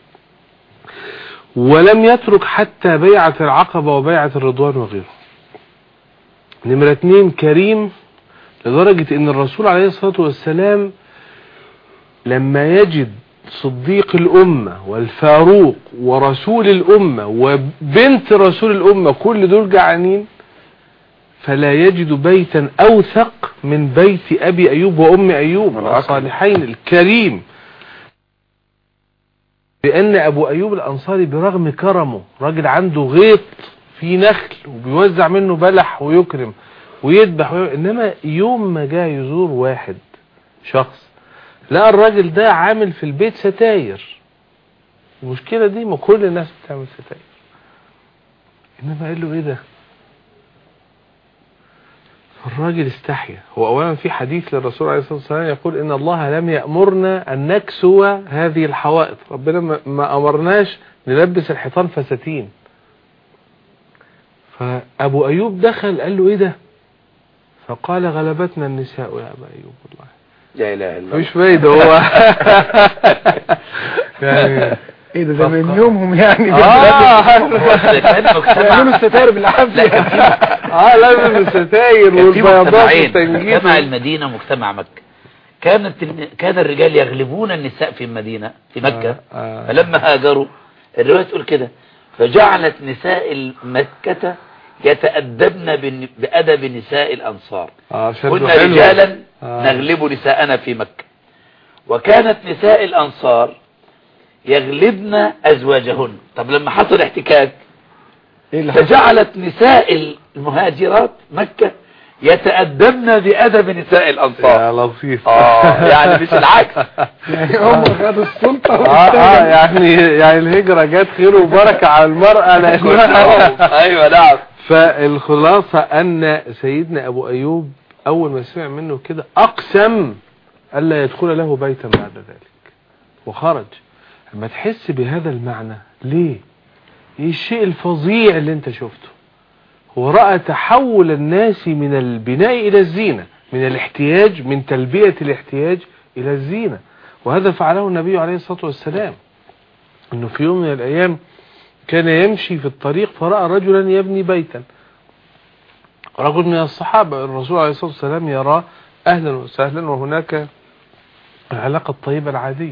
ولم يترك حتى بيعة العقبة وبيعة الرضوان وغيره نمرة اتنين كريم لدرجة ان الرسول عليه الصلاة والسلام لما يجد صديق الأمة والفاروق ورسول الأمة وبنت رسول الأمة كل دول جعانين فلا يجد بيتا أوثق من بيت أبي أيوب وأم أيوب والعقل. الصالحين الكريم لأن أبو أيوب الأنصاري برغم كرمه راجل عنده غيط في نخل وبيوزع منه بلح ويكرم ويذبح وي... إنما يوم ما جاء يزور واحد شخص لقى الراجل ده عامل في البيت ستاير المشكلة دي ما كل الناس بتعمل ستاير إنما قال له إيه ده الراجل استحيا هو اولا في حديث للرسول عليه الصلاه والسلام يقول ان الله لم يامرنا ان نكسو هذه الحوائط ربنا ما- ما امرناش نلبس الحيطان فساتين فابو ايوب دخل قال له ايه ده فقال غلبتنا النساء يا ابا ايوب والله لا اله الا الله مش فايده هو يعني ايه ده ده من فقط. يومهم يعني اه كان بيعملوا مجتمع الستاير بالعافيه اه لازم الستاير كان في والبياضات مجتمعين والتنجيد مجتمع المدينة ومجتمع مكة كانت الن- كان الرجال يغلبون النساء في المدينة في مكة آه، آه. فلما هاجروا الرواية تقول كده فجعلت نساء مكة يتأدبن بن- بأدب نساء الأنصار اه شكله كنا حلو. رجالا آه. نغلب نساءنا في مكة وكانت نساء الأنصار يغلبن أزواجهن طب لما حصل احتكاك ايه اللي حصل فجعلت نساء المهاجرات مكة يتأدبن بأدب نساء يا الأنصار لطيف اه يعني مش العكس يعني هم خدوا السلطه اه اه والثاني- يعني يعني الهجرة جت خير وبركة على المرأة لأنها ايوه نعم فالخلاصة أن سيدنا أبو أيوب أول ما سمع منه كده أقسم ألا يدخل له بيتا بعد ذلك وخرج لما تحس بهذا المعنى ليه ايه الشيء الفظيع اللي انت شفته هو رأى تحول الناس من البناء إلى الزينة من الاحتياج من تلبية الاحتياج إلى الزينة وهذا فعله النبي عليه الصلاة والسلام انه في يوم من الأيام كان يمشي في الطريق فرأى رجلا يبني بيتا رجل من الصحابة الرسول عليه الصلاة والسلام يراه أهلا وسهلا وهناك العلاقة الطيبة العادية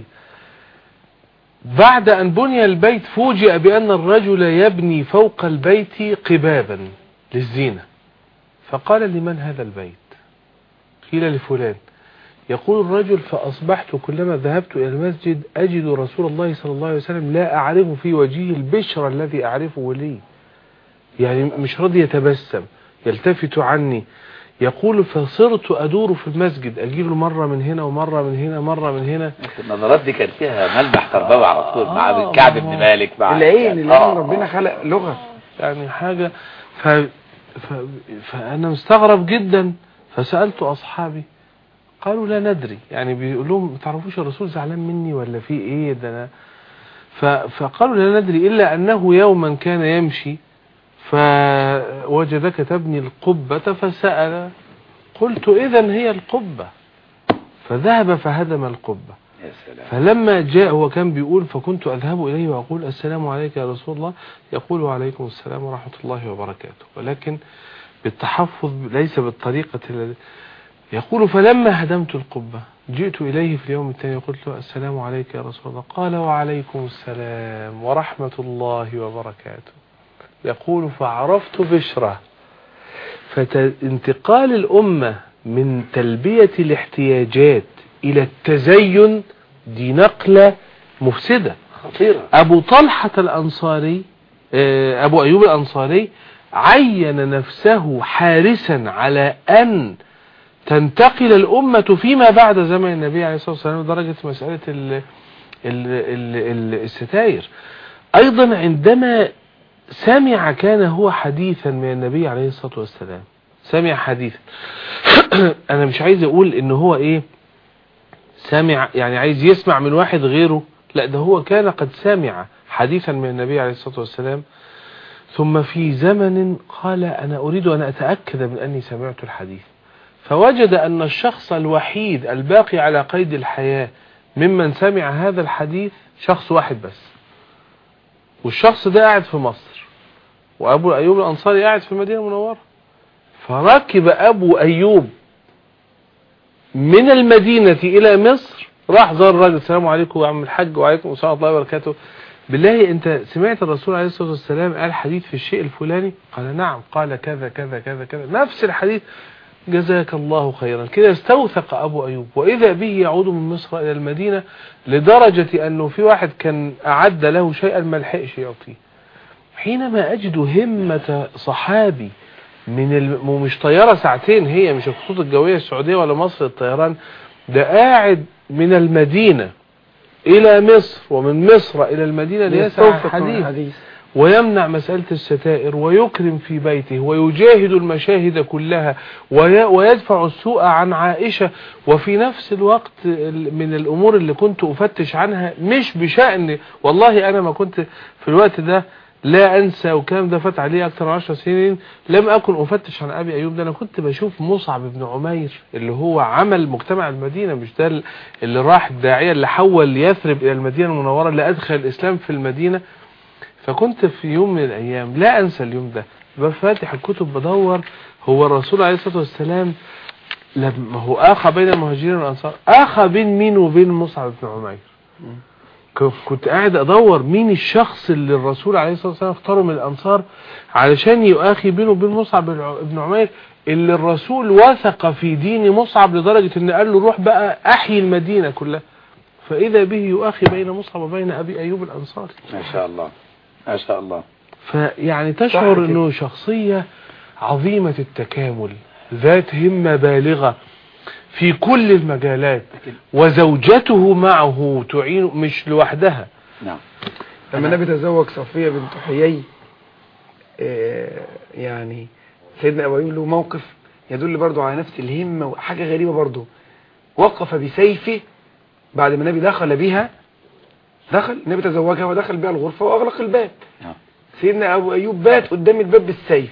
بعد أن بني البيت فوجئ بأن الرجل يبني فوق البيت قبابا للزينة فقال لمن هذا البيت قيل لفلان يقول الرجل فأصبحت كلما ذهبت إلى المسجد أجد رسول الله صلى الله عليه وسلم لا أعرف في وجهه البشر الذي أعرفه لي يعني مش راضي يتبسم يلتفت عني يقول فصرت أدور في المسجد أجيب له مرة من هنا ومرة من هنا مرة من هنا النظرات دي كان فيها ملمح تربوي على طول مع آه، كعب ما بن هو مالك مع العين يعني العين آه، ربنا آه. خلق لغه يعني حاجة ف... ف... فأنا مستغرب جدا فسألت أصحابي قالوا لا ندري يعني بيقول لهم ما تعرفوش الرسول زعلان مني ولا في ايه ده انا ف... فقالوا لا ندري إلا أنه يوما كان يمشي فوجدك تبني القبة فسأل قلت إذا هي القبة فذهب فهدم القبة يا سلام فلما جاء هو كان بيقول فكنت أذهب إليه وأقول السلام عليك يا رسول الله يقول وعليكم السلام ورحمة الله وبركاته ولكن بالتحفظ ليس بالطريقة التي يقول فلما هدمت القبة جئت إليه في اليوم الثاني وقلت له السلام عليك يا رسول الله قال وعليكم السلام ورحمة الله وبركاته يقول فعرفت بشره فانتقال الأمة من تلبية الاحتياجات إلى التزين دي نقلة مفسدة خطيرة أبو طلحة الأنصاري آه، أبو أيوب الأنصاري عين نفسه حارسا على أن تنتقل الأمة فيما بعد زمن النبي عليه الصلاة والسلام لدرجة مسألة ال ال ال ال الستاير أيضا عندما سمع كان هو حديثا من النبي عليه الصلاة والسلام سمع حديثا أنا مش عايز أقول إن هو إيه سمع يعني عايز يسمع من واحد غيره لا ده هو كان قد سمع حديثا من النبي عليه الصلاة والسلام ثم في زمن قال أنا أريد أن أتأكد من أني سمعت الحديث فوجد أن الشخص الوحيد الباقي على قيد الحياة ممن سمع هذا الحديث شخص واحد بس والشخص ده قاعد في مصر وأبو أيوب الأنصاري قاعد في المدينة المنورة فركب أبو أيوب من المدينة إلى مصر راح زار الراجل السلام عليكم يا عم الحاج وعليكم السلام ورحمة الله وبركاته بالله انت سمعت الرسول عليه الصلاة والسلام قال حديث في الشيء الفلاني قال نعم قال كذا كذا كذا كذا نفس الحديث جزاك الله خيرا كده استوثق أبو أيوب وإذا به يعود من مصر إلى المدينة لدرجة أنه في واحد كان أعد له شيئا ما لحقش يعطيه حينما أجد همة صحابي من الم... ومش طيارة ساعتين هي مش الخطوط الجوية السعودية ولا مصر الطيران ده قاعد من المدينة إلى مصر ومن مصر إلى المدينة ليسمع يستوثق من الحديث الحديث ويمنع مسألة الستائر ويكرم في بيته ويجاهد المشاهد كلها وي- ويدفع السوء عن عائشة وفي نفس الوقت ال- من الأمور اللي كنت أفتش عنها مش بشأن والله أنا ما كنت في الوقت ده لا أنسى والكلام ده فات عليه أكثر من 10 سنين لم أكن أفتش عن أبي أيوب ده أنا كنت بشوف مصعب بن عمير اللي هو عمل مجتمع المدينة مش ده اللي راح الداعية اللي حول يثرب إلى المدينة المنورة اللي أدخل الإسلام في المدينة فكنت في يوم من الأيام لا أنسى اليوم ده بفاتح الكتب بدور هو الرسول عليه الصلاة والسلام لما هو آخى بين المهاجرين والأنصار آخى بين مين وبين مصعب بن عمير ك- كنت قاعد أدور مين الشخص اللي الرسول عليه الصلاة والسلام اختاره من الأنصار علشان يؤاخي بينه وبين مصعب بن ع- بن عمير اللي الرسول وثق في دين مصعب لدرجة ان قال له روح بقى أحيي المدينة كلها فإذا به يؤاخي بين مصعب وبين أبي أيوب الأنصاري ما شاء الله ما شاء الله فيعني تشعر كده. انه شخصية عظيمة التكامل ذات همة بالغة في كل المجالات وزوجته معه تعين مش لوحدها نعم لما النبي تزوج صفية بنت حيي آه، يعني سيدنا أبو أيوب له موقف يدل برضو على نفس الهمة وحاجة غريبة برضو وقف بسيفه بعد ما النبي دخل بها دخل النبي تزوجها ودخل بها الغرفة وأغلق الباب نعم. سيدنا أبو أيوب بات قدام الباب بالسيف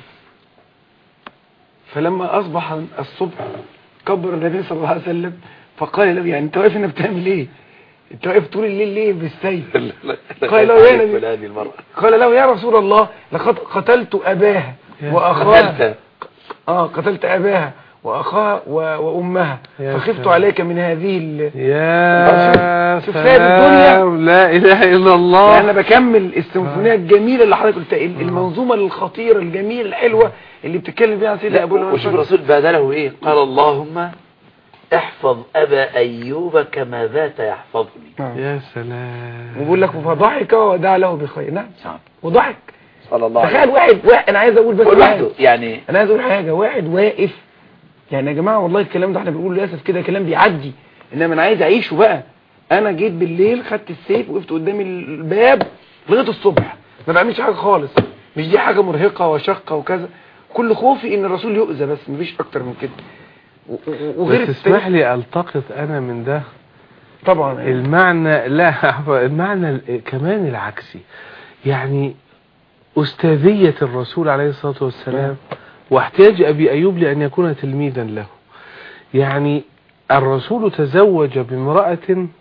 فلما أصبح الصبح كبر النبي صلى الله عليه وسلم فقال له يعني أنت واقف هنا بتعمل إيه؟ أنت واقف طول الليل ليه بالسيف؟ قال له يا نبي هذه المرأة قال له يا رسول الله لقد قتلت أباها وأخاها قتلت آه قتلت أباها وأخاها و- وأمها يا فخفت سلام. عليك من هذه ال... يا شوف- شوف سيد الدنيا. سلام لا اله الا الله يعني أنا بكمل السيمفونية الجميلة اللي حضرتك قلتها ال- المنظومة الخطيرة الجميلة الحلوة اللي بتتكلم بيها عن سيدنا لا أبو وشوف الأنصار الرسول بادله ايه قال اللهم احفظ ابا ايوب كما ذات يحفظني آه. يا سلام وبقول لك فضحك ودعا له بخير نعم نعم وضحك صلى الله عليه تخيل واحد واحد انا عايز اقول بس وسلم واحد لوحده يعني انا عايز اقول حاجه واحد واقف يعني يا جماعه والله الكلام ده احنا بنقوله للاسف كده كلام بيعدي انما انا عايز اعيشه بقى انا جيت بالليل خدت السيف وقفت قدام الباب لغايه الصبح ما بعملش حاجه خالص مش دي حاجه مرهقه وشاقه وكذا كل خوفي ان الرسول يؤذى بس مفيش اكتر من كده و- و- وغير بس التاني- اسمح لي التقط انا من ده طبعا يعني. المعنى لا عفوا، المعنى ال- كمان العكسي يعني أستاذية الرسول عليه الصلاة والسلام واحتياج أبي أيوب لأن يكون تلميذا له يعني الرسول تزوج بامرأة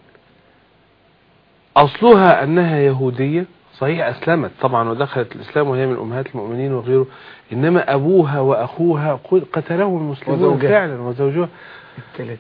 أصلها أنها يهودية صحيح أسلمت طبعا ودخلت الإسلام وهي من أمهات المؤمنين وغيره إنما أبوها وأخوها قل- قتلهم المسلمون وزوجها. فعلا وزوجها التالت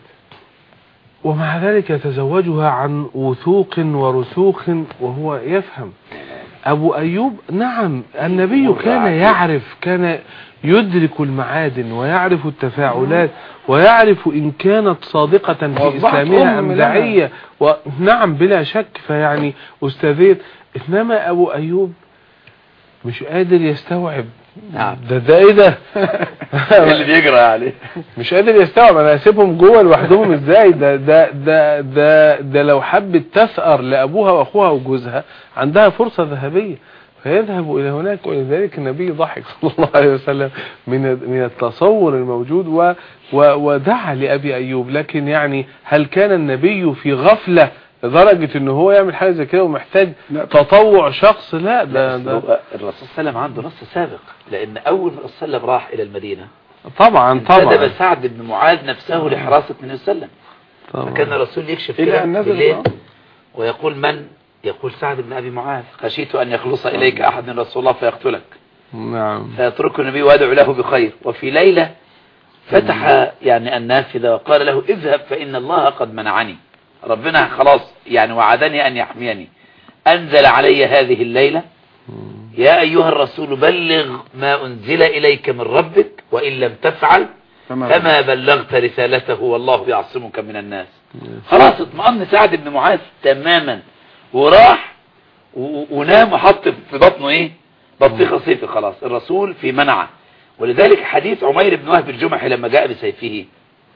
ومع ذلك يتزوجها عن وثوق ورسوخ وهو يفهم أبو أيوب نعم النبي مر كان عليه. يعرف كان يدرك المعادن ويعرف التفاعلات ويعرف إن كانت صادقة في وأصبحت إسلامها أم أم لها. داعية ونعم بلا شك فيعني أستاذية إنما أبو أيوب مش قادر يستوعب نعم. ده ده ايه ده اللي بيجرى عليه مش قادر يستوعب انا هسيبهم جوه لوحدهم ازاي ده ده ده ده ده لو حبت تثأر لابوها واخوها وجوزها عندها فرصة ذهبية فيذهب الى هناك ولذلك النبي ضحك صلى الله عليه وسلم من من التصور الموجود و و ودعا لابي ايوب لكن يعني هل كان النبي في غفلة لدرجة ان هو يعمل حاجة زي كده ومحتاج لا. تطوع شخص لا ده, لا ده هو الرسول صلى الله عليه وسلم عنده نص سابق لان اول ما الرسول صلى الله عليه وسلم راح الى المدينة طبعا انتدب طبعا سعد بن معاذ نفسه لحراسة النبي صلى الله عليه وسلم فكان طبعا الرسول يكشف إلى كده أن نزل بالليل القرآن. ويقول من يقول سعد بن ابي معاذ خشيت ان يخلص اليك احد من رسول الله فيقتلك نعم فيتركه النبي ويدعو له بخير وفي ليلة فتح يعني النافذة وقال له اذهب فإن الله قد منعني ربنا خلاص يعني وعدني أن يحميني أنزل علي هذه الليلة يا أيها الرسول بلغ ما أنزل إليك من ربك وإن لم تفعل فما بلغت رسالته والله يعصمك من الناس خلاص اطمأن سعد بن معاذ تماما وراح و- ونام وحط في بطنه ايه بطيخة صيفي خلاص الرسول في منعه ولذلك حديث عمير بن وهب الجمحي لما جاء بسيفه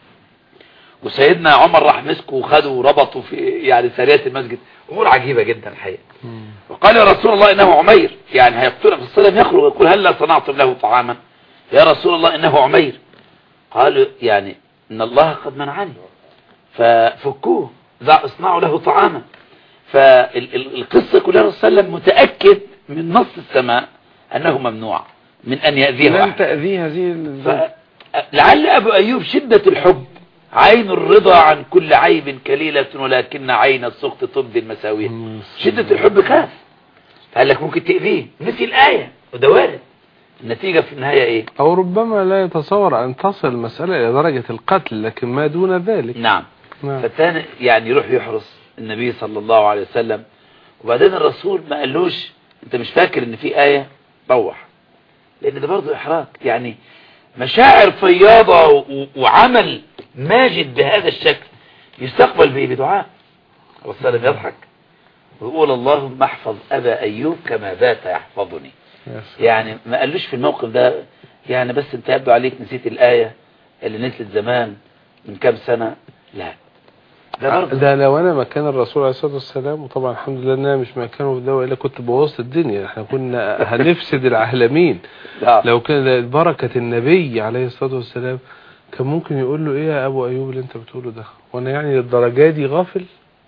وسيدنا عمر راح مسكه وخده وربطه في يعني سارية المسجد امور عجيبة جدا الحقيقة وقال يا رسول الله انه عمير يعني هيقتله في الصلاة يخرج ويقول هل لا صنعتم له طعاما يا رسول الله انه عمير قالوا يعني ان الله قد منعني ففكوه ضع- اصنعوا له طعاما فالقصة كلها الرسول صلى الله عليه وسلم متأكد من نص السماء انه ممنوع من ان يأذيه لن احد تأذيه هذه الزوجة لعل أبو أيوب شدة الحب عين الرضا عن كل عيب كليلة ولكن عين السخط تبدي المساوية شدة الحب خاف قال لك ممكن تأذيه نسي الآية وده وارد النتيجة في النهاية ايه أو ربما لا يتصور أن تصل المسألة إلى درجة القتل لكن ما دون ذلك نعم نعم. فالتاني يعني يروح يحرس النبي صلى الله عليه وسلم وبعدين الرسول ما قالوش انت مش فاكر ان في آية روح لان ده برضه احراج يعني مشاعر فياضة و- وعمل ماجد بهذا الشكل يستقبل به بدعاء والسلام يضحك ويقول اللهم احفظ ابا ايوب كما بات يحفظني يس. يعني ما قالوش في الموقف ده يعني بس انت يبدو عليك نسيت الآية اللي نزلت زمان من كام سنة لا ده برضه ده لو أنا مكان الرسول عليه الصلاة والسلام وطبعا الحمد لله إن أنا مش مكانه في ده وإلا كنت بوظت الدنيا احنا كنا هنفسد العالمين لا. لو كان بركة النبي عليه الصلاة والسلام كان ممكن يقول له إيه يا أبو أيوب اللي أنت بتقوله ده وأنا يعني للدرجة دي غافل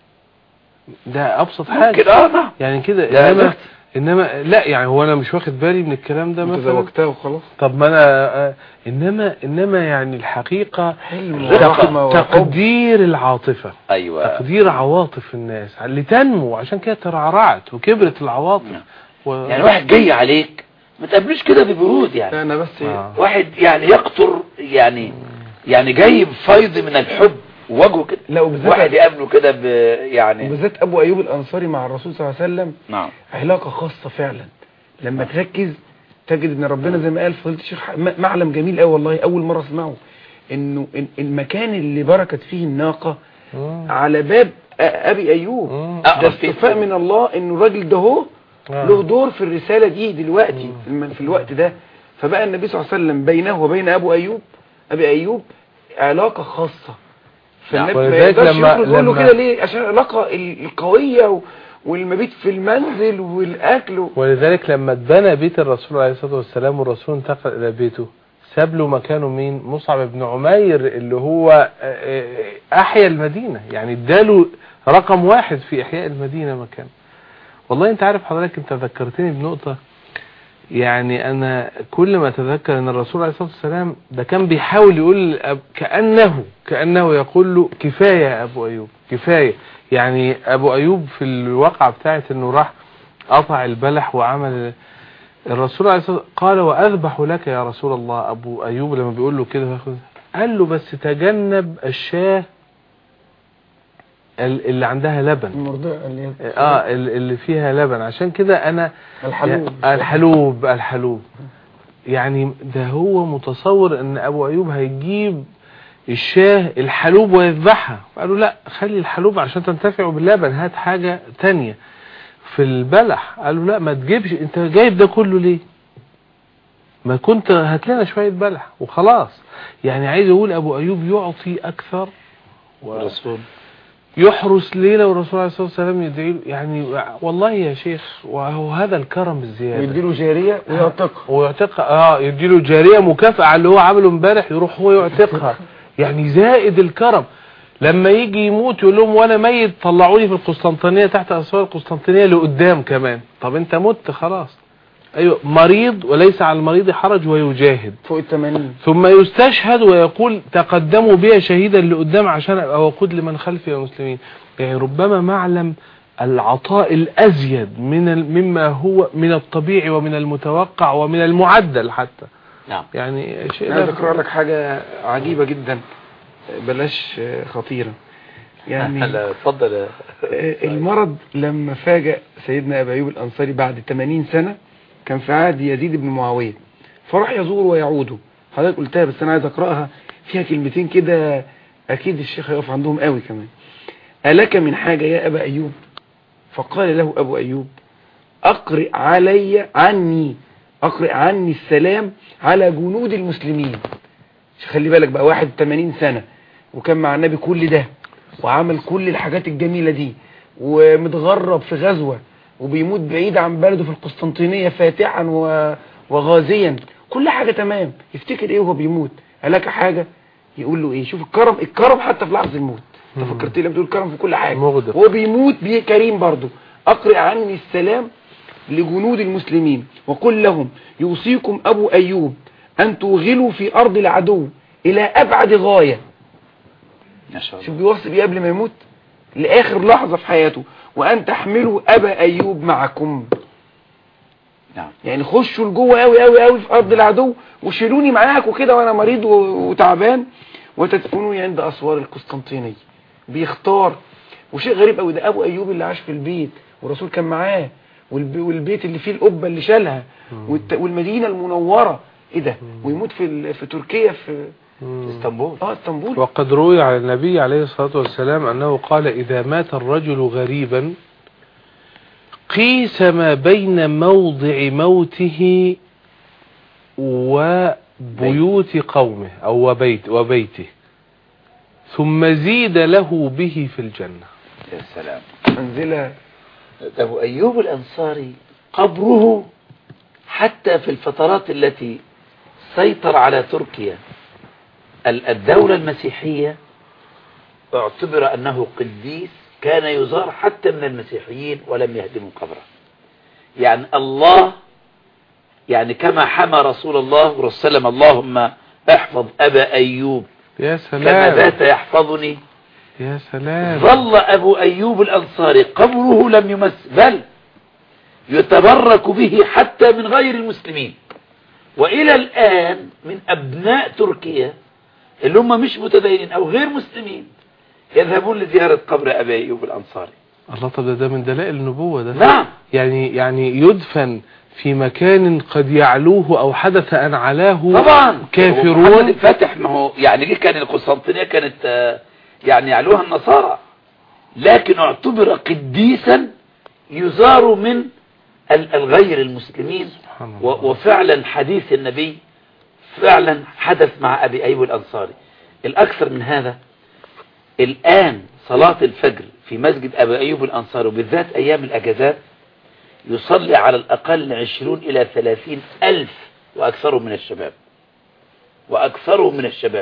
ده أبسط ممكن حاجة اه نعم يعني كده لا، إنما لا. انما لا يعني هو انا مش واخد بالي من الكلام ده انت مثلا زوجتها وخلاص طب ما انا آه، انما انما يعني الحقيقة حلم الرقة. ورحمة وحب تقدير العاطفة ايوه تقدير عواطف الناس لتنمو عشان كده ترعرعت وكبرت العواطف نعم. و... يعني واحد جاي عليك ما تقابلوش كده ببرود يعني انا بس آه. واحد يعني يقطر يعني يعني جاي بفيض من الحب وجهه كده لا وبالذات واحد يقابله كده ب يعني وبالذات ابو ايوب الانصاري مع الرسول صلى الله عليه وسلم نعم علاقة خاصة فعلا لما تركز تجد ان ربنا زي ما قال فضيله الشيخ م- معلم جميل قوي والله اول مرة اسمعه انه ال- المكان اللي بركت فيه الناقة آه. على باب أ- ابي ايوب آه. أقرب ده فيه. استفاء من الله انه الراجل ده هو آه. له دور في الرسالة دي دلوقتي في الم- في الوقت ده فبقى النبي صلى الله عليه وسلم بينه وبين ابو ايوب ابي ايوب علاقة خاصة فالنبي ما ولذلك يقدرش لما- يخرج يقول له لما- كده ليه عشان العلاقة ال- القوية و- والمبيت في المنزل والاكل و... ولذلك لما اتبنى بيت الرسول عليه الصلاة والسلام والرسول انتقل إلى بيته ساب له مكانه مين مصعب بن عمير اللي هو آه، آه، أحيا المدينة يعني اداله رقم واحد في إحياء المدينة مكان والله انت عارف حضرتك انت ذكرتني بنقطة يعني انا كل ما اتذكر ان الرسول عليه الصلاة والسلام ده كان بيحاول يقول لأب- كأنه كأنه يقول له كفاية يا ابو ايوب كفاية يعني ابو ايوب في الواقعة بتاعت انه راح قطع البلح وعمل الرسول عليه الصلاة والسلام قال واذبح لك يا رسول الله ابو ايوب لما بيقول له كده وياخد- قال له بس تجنب الشاه ال- اللي عندها لبن المرضعة اللي هي اه ال- اللي فيها لبن عشان كده انا الحلوب الحلوب الحلوب يعني ده هو متصور ان ابو ايوب هيجيب الشاه الحلوب ويذبحها قالوا لا خلي الحلوب عشان تنتفعوا باللبن هات حاجة تانية في البلح قالوا لا ما تجيبش انت جايب ده كله ليه ما كنت هات لنا شوية بلح وخلاص يعني عايز اقول ابو ايوب يعطي اكثر والرسول يحرس ليلة والرسول عليه الصلاة والسلام يدعي له يعني والله يا شيخ وهو هذا الكرم الزيادة ويديله جارية ويعتقها ويعتقها اه يديله جارية مكافأة على اللي هو عمله امبارح يروح هو يعتقها يعني زائد الكرم لما يجي يموت يقول لهم وانا ميت طلعوني في القسطنطينية تحت اسوار القسطنطينية لقدام كمان طب انت مت خلاص ايوه مريض وليس على المريض حرج ويجاهد فوق التمانين ثم يستشهد ويقول تقدموا بي شهيدا لقدام عشان ابقى وقود لمن خلفي المسلمين يعني ربما معلم العطاء الازيد من ال- مما هو من الطبيعي ومن المتوقع ومن المعدل حتى نعم يعني شيء انا عايز لا- اقرا لك حاجة عجيبة جدا بلاش خطيرة يعني لا اتفضل يا- المرض لما فاجأ سيدنا أبا أيوب الأنصاري بعد 80 سنة كان في عهد يزيد بن معاوية فراح يزوره ويعوده حضرتك قلتها بس أنا عايز أقرأها فيها كلمتين كده أكيد الشيخ هيقف عندهم قوي كمان ألك من حاجة يا أبا أيوب فقال له أبو أيوب أقرئ علي عني أقرئ عني السلام على جنود المسلمين خلي بالك بقى واحد 80 سنة وكان مع النبي كل ده وعمل كل الحاجات الجميلة دي ومتغرب في غزوة وبيموت بعيد عن بلده في القسطنطينية فاتحا و- وغازيا كل حاجة تمام يفتكر ايه وهو بيموت قالك حاجة يقول له ايه شوف الكرم الكرم حتى في لحظة الموت انت مم. فكرت لي بتقول كرم في كل حاجة مغدق. هو بيموت بيه كريم برضه اقرئ عني السلام لجنود المسلمين وقل لهم يوصيكم ابو ايوب ان توغلوا في ارض العدو الى ابعد غاية ما شاء شوف الله بيوصي بيه قبل ما يموت لاخر لحظة في حياته وان تحملوا ابا ايوب معكم نعم يعني خشوا لجوه قوي قوي قوي في ارض العدو وشيلوني معاكم كده وانا مريض و- وتعبان وتدفنوني عند اسوار القسطنطينيه بيختار وشيء غريب قوي ده ابو ايوب اللي عاش في البيت والرسول كان معاه والب- والبيت اللي فيه القبه اللي شالها والت- والمدينه المنوره ايه ده ويموت في ال- في تركيا في مم. اسطنبول اه اسطنبول وقد روي عن النبي عليه الصلاة والسلام أنه قال إذا مات الرجل غريبا قيس ما بين موضع موته وبيوت قومه أو وبيت وبيته ثم زيد له به في الجنة يا سلام منزله أبو أيوب الأنصاري قبره حتى في الفترات التي سيطر على تركيا ال- الدولة المسيحية اعتبر أنه قديس كان يزار حتى من المسيحيين ولم يهدموا قبره يعني الله يعني كما حمى رسول الله وسلم اللهم احفظ أبا أيوب يا كما سلام بات يحفظني يا سلام ظل أبو أيوب الأنصاري قبره لم يمس بل يتبرك به حتى من غير المسلمين وإلى الآن من أبناء تركيا اللي هم مش متدينين أو غير مسلمين يذهبون لزيارة قبر أبي أيوب الأنصاري الله طب ده, ده من دلائل النبوة ده نعم يعني يعني يدفن في مكان قد يعلوه أو حدث أن علاه طبعا محمد كافرون الفاتح ما هو يعني دي كان القسطنطينية كانت آه، يعني يعلوها النصارى لكن اعتبر قديسا يزار من ال- الغير المسلمين سبحان الله. و- وفعلا حديث النبي فعلا حدث مع أبي أيوب الأنصاري الأكثر من هذا الآن صلاة الفجر في مسجد أبي أيوب الأنصاري وبالذات أيام الأجازات يصلي على الأقل عشرون إلى ثلاثين ألف وأكثرهم من الشباب وأكثرهم من الشباب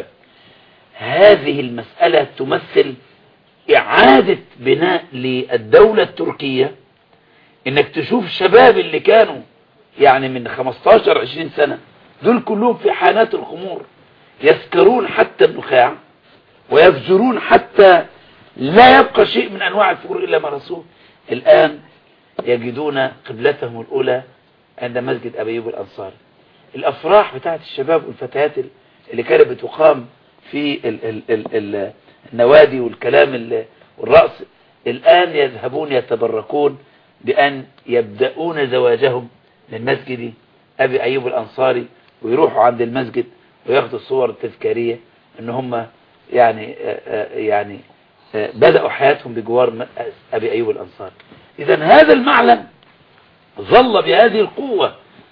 هذه المسألة تمثل إعادة بناء للدولة التركية إنك تشوف الشباب اللي كانوا يعني من 15 20 سنة دول كلهم في حانات الخمور يسكرون حتى النخاع ويفجرون حتى لا يبقى شيء من أنواع الفجور إلا مارسوه الآن يجدون قبلتهم الأولى عند مسجد أبي أيوب الأنصاري الأفراح بتاعت الشباب والفتيات اللي كانت بتقام في ال ال ال ال النوادي والكلام ال- والرأس الآن يذهبون يتبركون بأن يبدأون زواجهم من مسجد أبي أيوب الأنصاري ويروحوا عند المسجد وياخدوا الصور التذكارية ان هم يعني آه، آه، يعني آه، بدأوا حياتهم بجوار م- أبي أيوب الأنصاري إذا هذا المعلم ظل بهذه القوة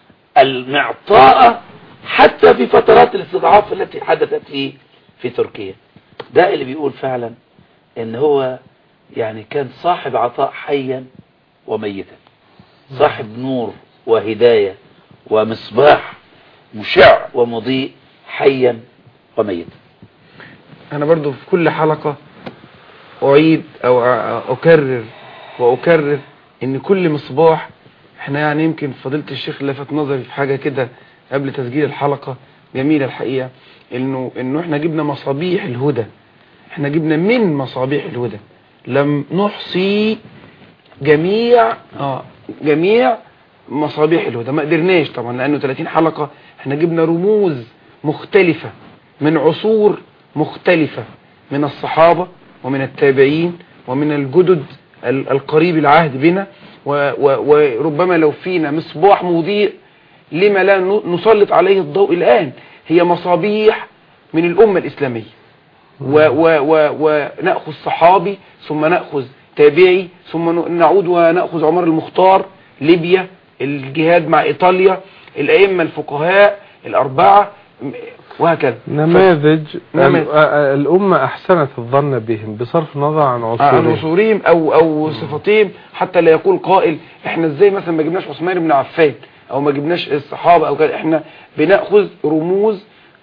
المعطاءة حتى في فترات الاستضعاف التي حدثت في في تركيا ده اللي بيقول فعلا ان هو يعني كان صاحب عطاء حيا وميتا صاحب نور وهداية ومصباح مشع ومضيء حيا وميتا انا برضو في كل حلقة اعيد او أ- اكرر واكرر ان كل مصباح احنا يعني يمكن فضيلة الشيخ لفت نظري في حاجة كده قبل تسجيل الحلقة جميلة الحقيقة انه انه احنا جبنا مصابيح الهدى احنا جبنا من مصابيح الهدى لم نحصي جميع اه جميع مصابيح الهدى ما قدرناش طبعا لانه 30 حلقة احنا جبنا رموز مختلفة من عصور مختلفة من الصحابة ومن التابعين ومن الجدد ال- القريب العهد بنا و- و- وربما لو فينا مصباح مضيء لما لا ن- نسلط عليه الضوء الآن هي مصابيح من الأمة الإسلامية و و و ونأخذ صحابي ثم نأخذ تابعي ثم ن- نعود ونأخذ عمر المختار ليبيا الجهاد مع إيطاليا الأئمة الفقهاء الأربعة م- وهكذا نماذج نماذج. ال- آه، الأمة أحسنت الظن بهم بصرف النظر عن عن عصورهم عصورهم او او صفاتهم حتى لا يقول قائل احنا ازاي مثلا ما جبناش عثمان بن عفان او ما جبناش الصحابه او كده احنا بناخذ رموز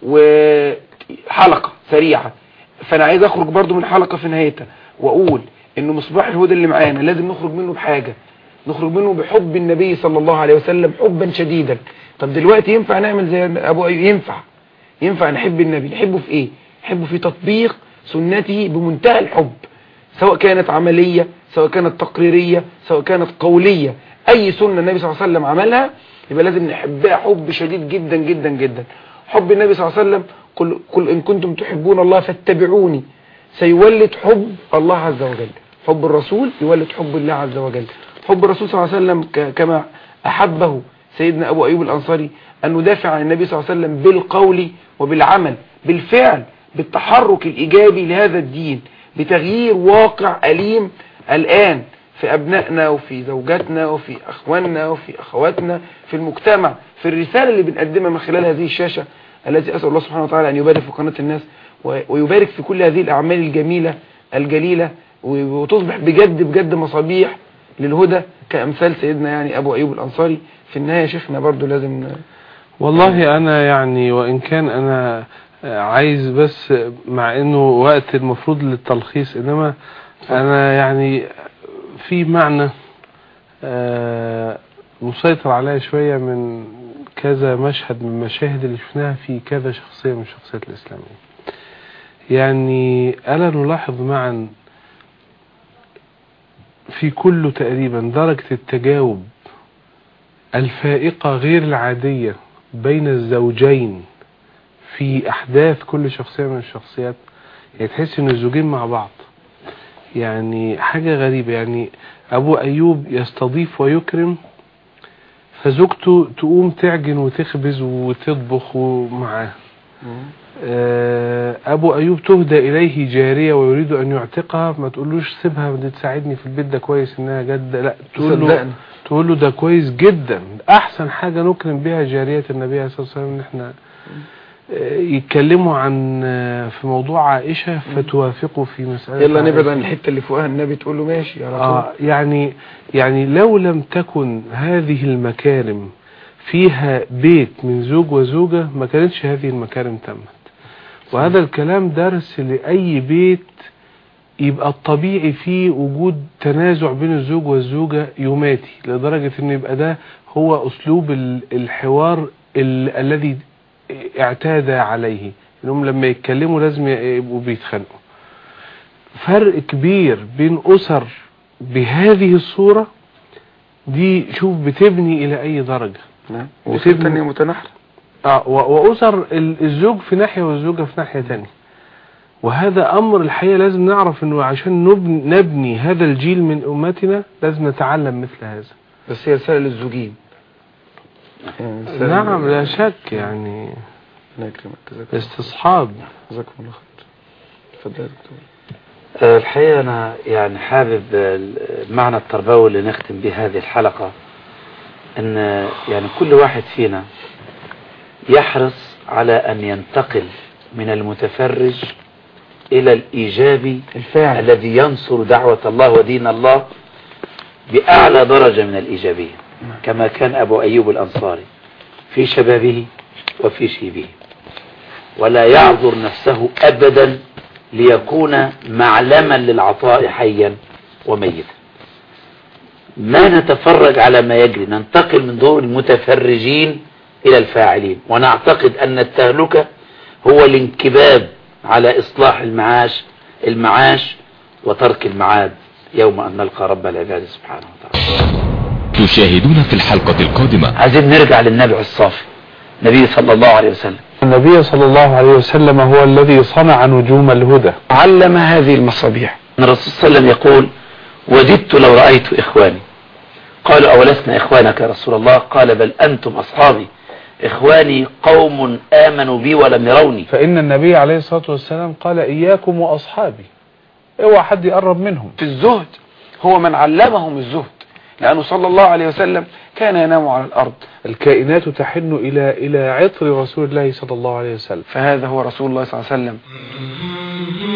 وحلقه سريعه فانا عايز اخرج برضو من حلقه في نهايتها واقول انه مصباح الهدى اللي معانا لازم نخرج منه بحاجه نخرج منه بحب النبي صلى الله عليه وسلم حبا شديدا طب دلوقتي ينفع نعمل زي ابو ايوب ينفع ينفع نحب النبي نحبه في ايه نحبه في تطبيق سنته بمنتهى الحب سواء كانت عملية سواء كانت تقريرية سواء كانت قولية اي سنة النبي صلى الله عليه وسلم عملها يبقى لازم نحبها حب شديد جدا جدا جدا حب النبي صلى الله عليه وسلم قل, قل ان كنتم تحبون الله فاتبعوني سيولد حب الله عز وجل حب الرسول يولد حب الله عز وجل حب الرسول صلى الله عليه وسلم ك- كما احبه سيدنا ابو ايوب الانصاري ان ندافع عن النبي صلى الله عليه وسلم بالقول وبالعمل بالفعل بالتحرك الايجابي لهذا الدين بتغيير واقع أليم الآن في أبنائنا وفي زوجاتنا وفي أخواننا وفي أخواتنا في المجتمع في الرسالة اللي بنقدمها من خلال هذه الشاشة التي أسأل الله سبحانه وتعالى أن يبارك في قناة الناس و- ويبارك في كل هذه الأعمال الجميلة الجليلة و- وتصبح بجد بجد مصابيح للهدى كأمثال سيدنا يعني أبو أيوب الأنصاري في النهاية شيخنا برضو لازم والله انا يعني وان كان انا عايز بس مع انه وقت المفروض للتلخيص انما انا يعني في معنى آه، مسيطر عليا شوية من كذا مشهد من المشاهد اللي شفناها في كذا شخصية من الشخصيات الإسلامية يعني ألا نلاحظ معا في كله تقريبا درجة التجاوب الفائقة غير العادية بين الزوجين في أحداث كل شخصية من الشخصيات يعني تحس إن الزوجين مع بعض يعني حاجة غريبة يعني أبو أيوب يستضيف ويكرم فزوجته تقوم تعجن وتخبز وتطبخ معاه آه، أبو أيوب تهدى إليه جارية ويريد أن يعتقها ما تقولوش سيبها دي تساعدني في البيت ده كويس إنها جد لا تقول له صدقني تقول له ده كويس جدا احسن حاجة نكرم بها جارية النبي عليه الصلاة والسلام ان احنا آه، يتكلموا عن آه، في موضوع عائشة فتوافقوا في مسألة يلا نبعد عائشة. عن الحتة اللي فوقها النبي تقول له ماشي على طول آه يعني يعني لو لم تكن هذه المكارم فيها بيت من زوج وزوجة ما كانتش هذه المكارم تمت وهذا الكلام درس لأي بيت يبقى الطبيعي فيه وجود تنازع بين الزوج والزوجة يوماتي لدرجة ان يبقى ده هو اسلوب ال- الحوار ال- الذي اعتاد عليه انهم لما يتكلموا لازم يبقوا بيتخانقوا فرق كبير بين اسر بهذه الصورة دي شوف بتبني الى اي درجة نعم وسيبني- وسيب تانية متنحرة اه و- واسر ال- الزوج في ناحية والزوجة في ناحية تانية وهذا أمر الحقيقة لازم نعرف أنه عشان نبني, نبني هذا الجيل من أمتنا لازم نتعلم مثل هذا بس هي رسالة للزوجين يعني رسالة نعم لا لل- شك يعني الله يكرمك جزاك الله- استصحاب جزاكم الله خير اتفضل يا دكتور آه، الحقيقة أنا يعني حابب آه، المعنى التربوي اللي نختم به هذه الحلقة أن آه، يعني كل واحد فينا يحرص على أن ينتقل من المتفرج إلى الإيجابي الفاعل الذي ينصر دعوة الله ودين الله بأعلى درجة من الإيجابية كما كان أبو أيوب الأنصاري في شبابه وفي شيبه ولا يعذر نفسه أبدا ليكون معلما للعطاء حيا وميتا ما نتفرج على ما يجري ننتقل من دور المتفرجين إلى الفاعلين ونعتقد أن التهلكة هو الانكباب على إصلاح المعاش المعاش وترك المعاد يوم أن نلقى رب العباد سبحانه وتعالى تشاهدون في الحلقة القادمة عايزين نرجع للنبي الصافي النبي صلى الله عليه وسلم النبي صلى الله عليه وسلم هو الذي صنع نجوم الهدى علم هذه المصابيح أن الرسول صلى الله عليه وسلم يقول وددت لو رأيت إخواني قالوا أولسنا إخوانك يا رسول الله قال بل أنتم أصحابي إخواني قوم آمنوا بي ولم يروني فإن النبي عليه الصلاة والسلام قال إياكم وأصحابي اوعى حد يقرب منهم في الزهد هو من علمهم الزهد لأنه صلى الله عليه وسلم كان ينام على الأرض الكائنات تحن إلى إلى عطر رسول الله صلى الله عليه وسلم فهذا هو رسول الله صلى الله عليه وسلم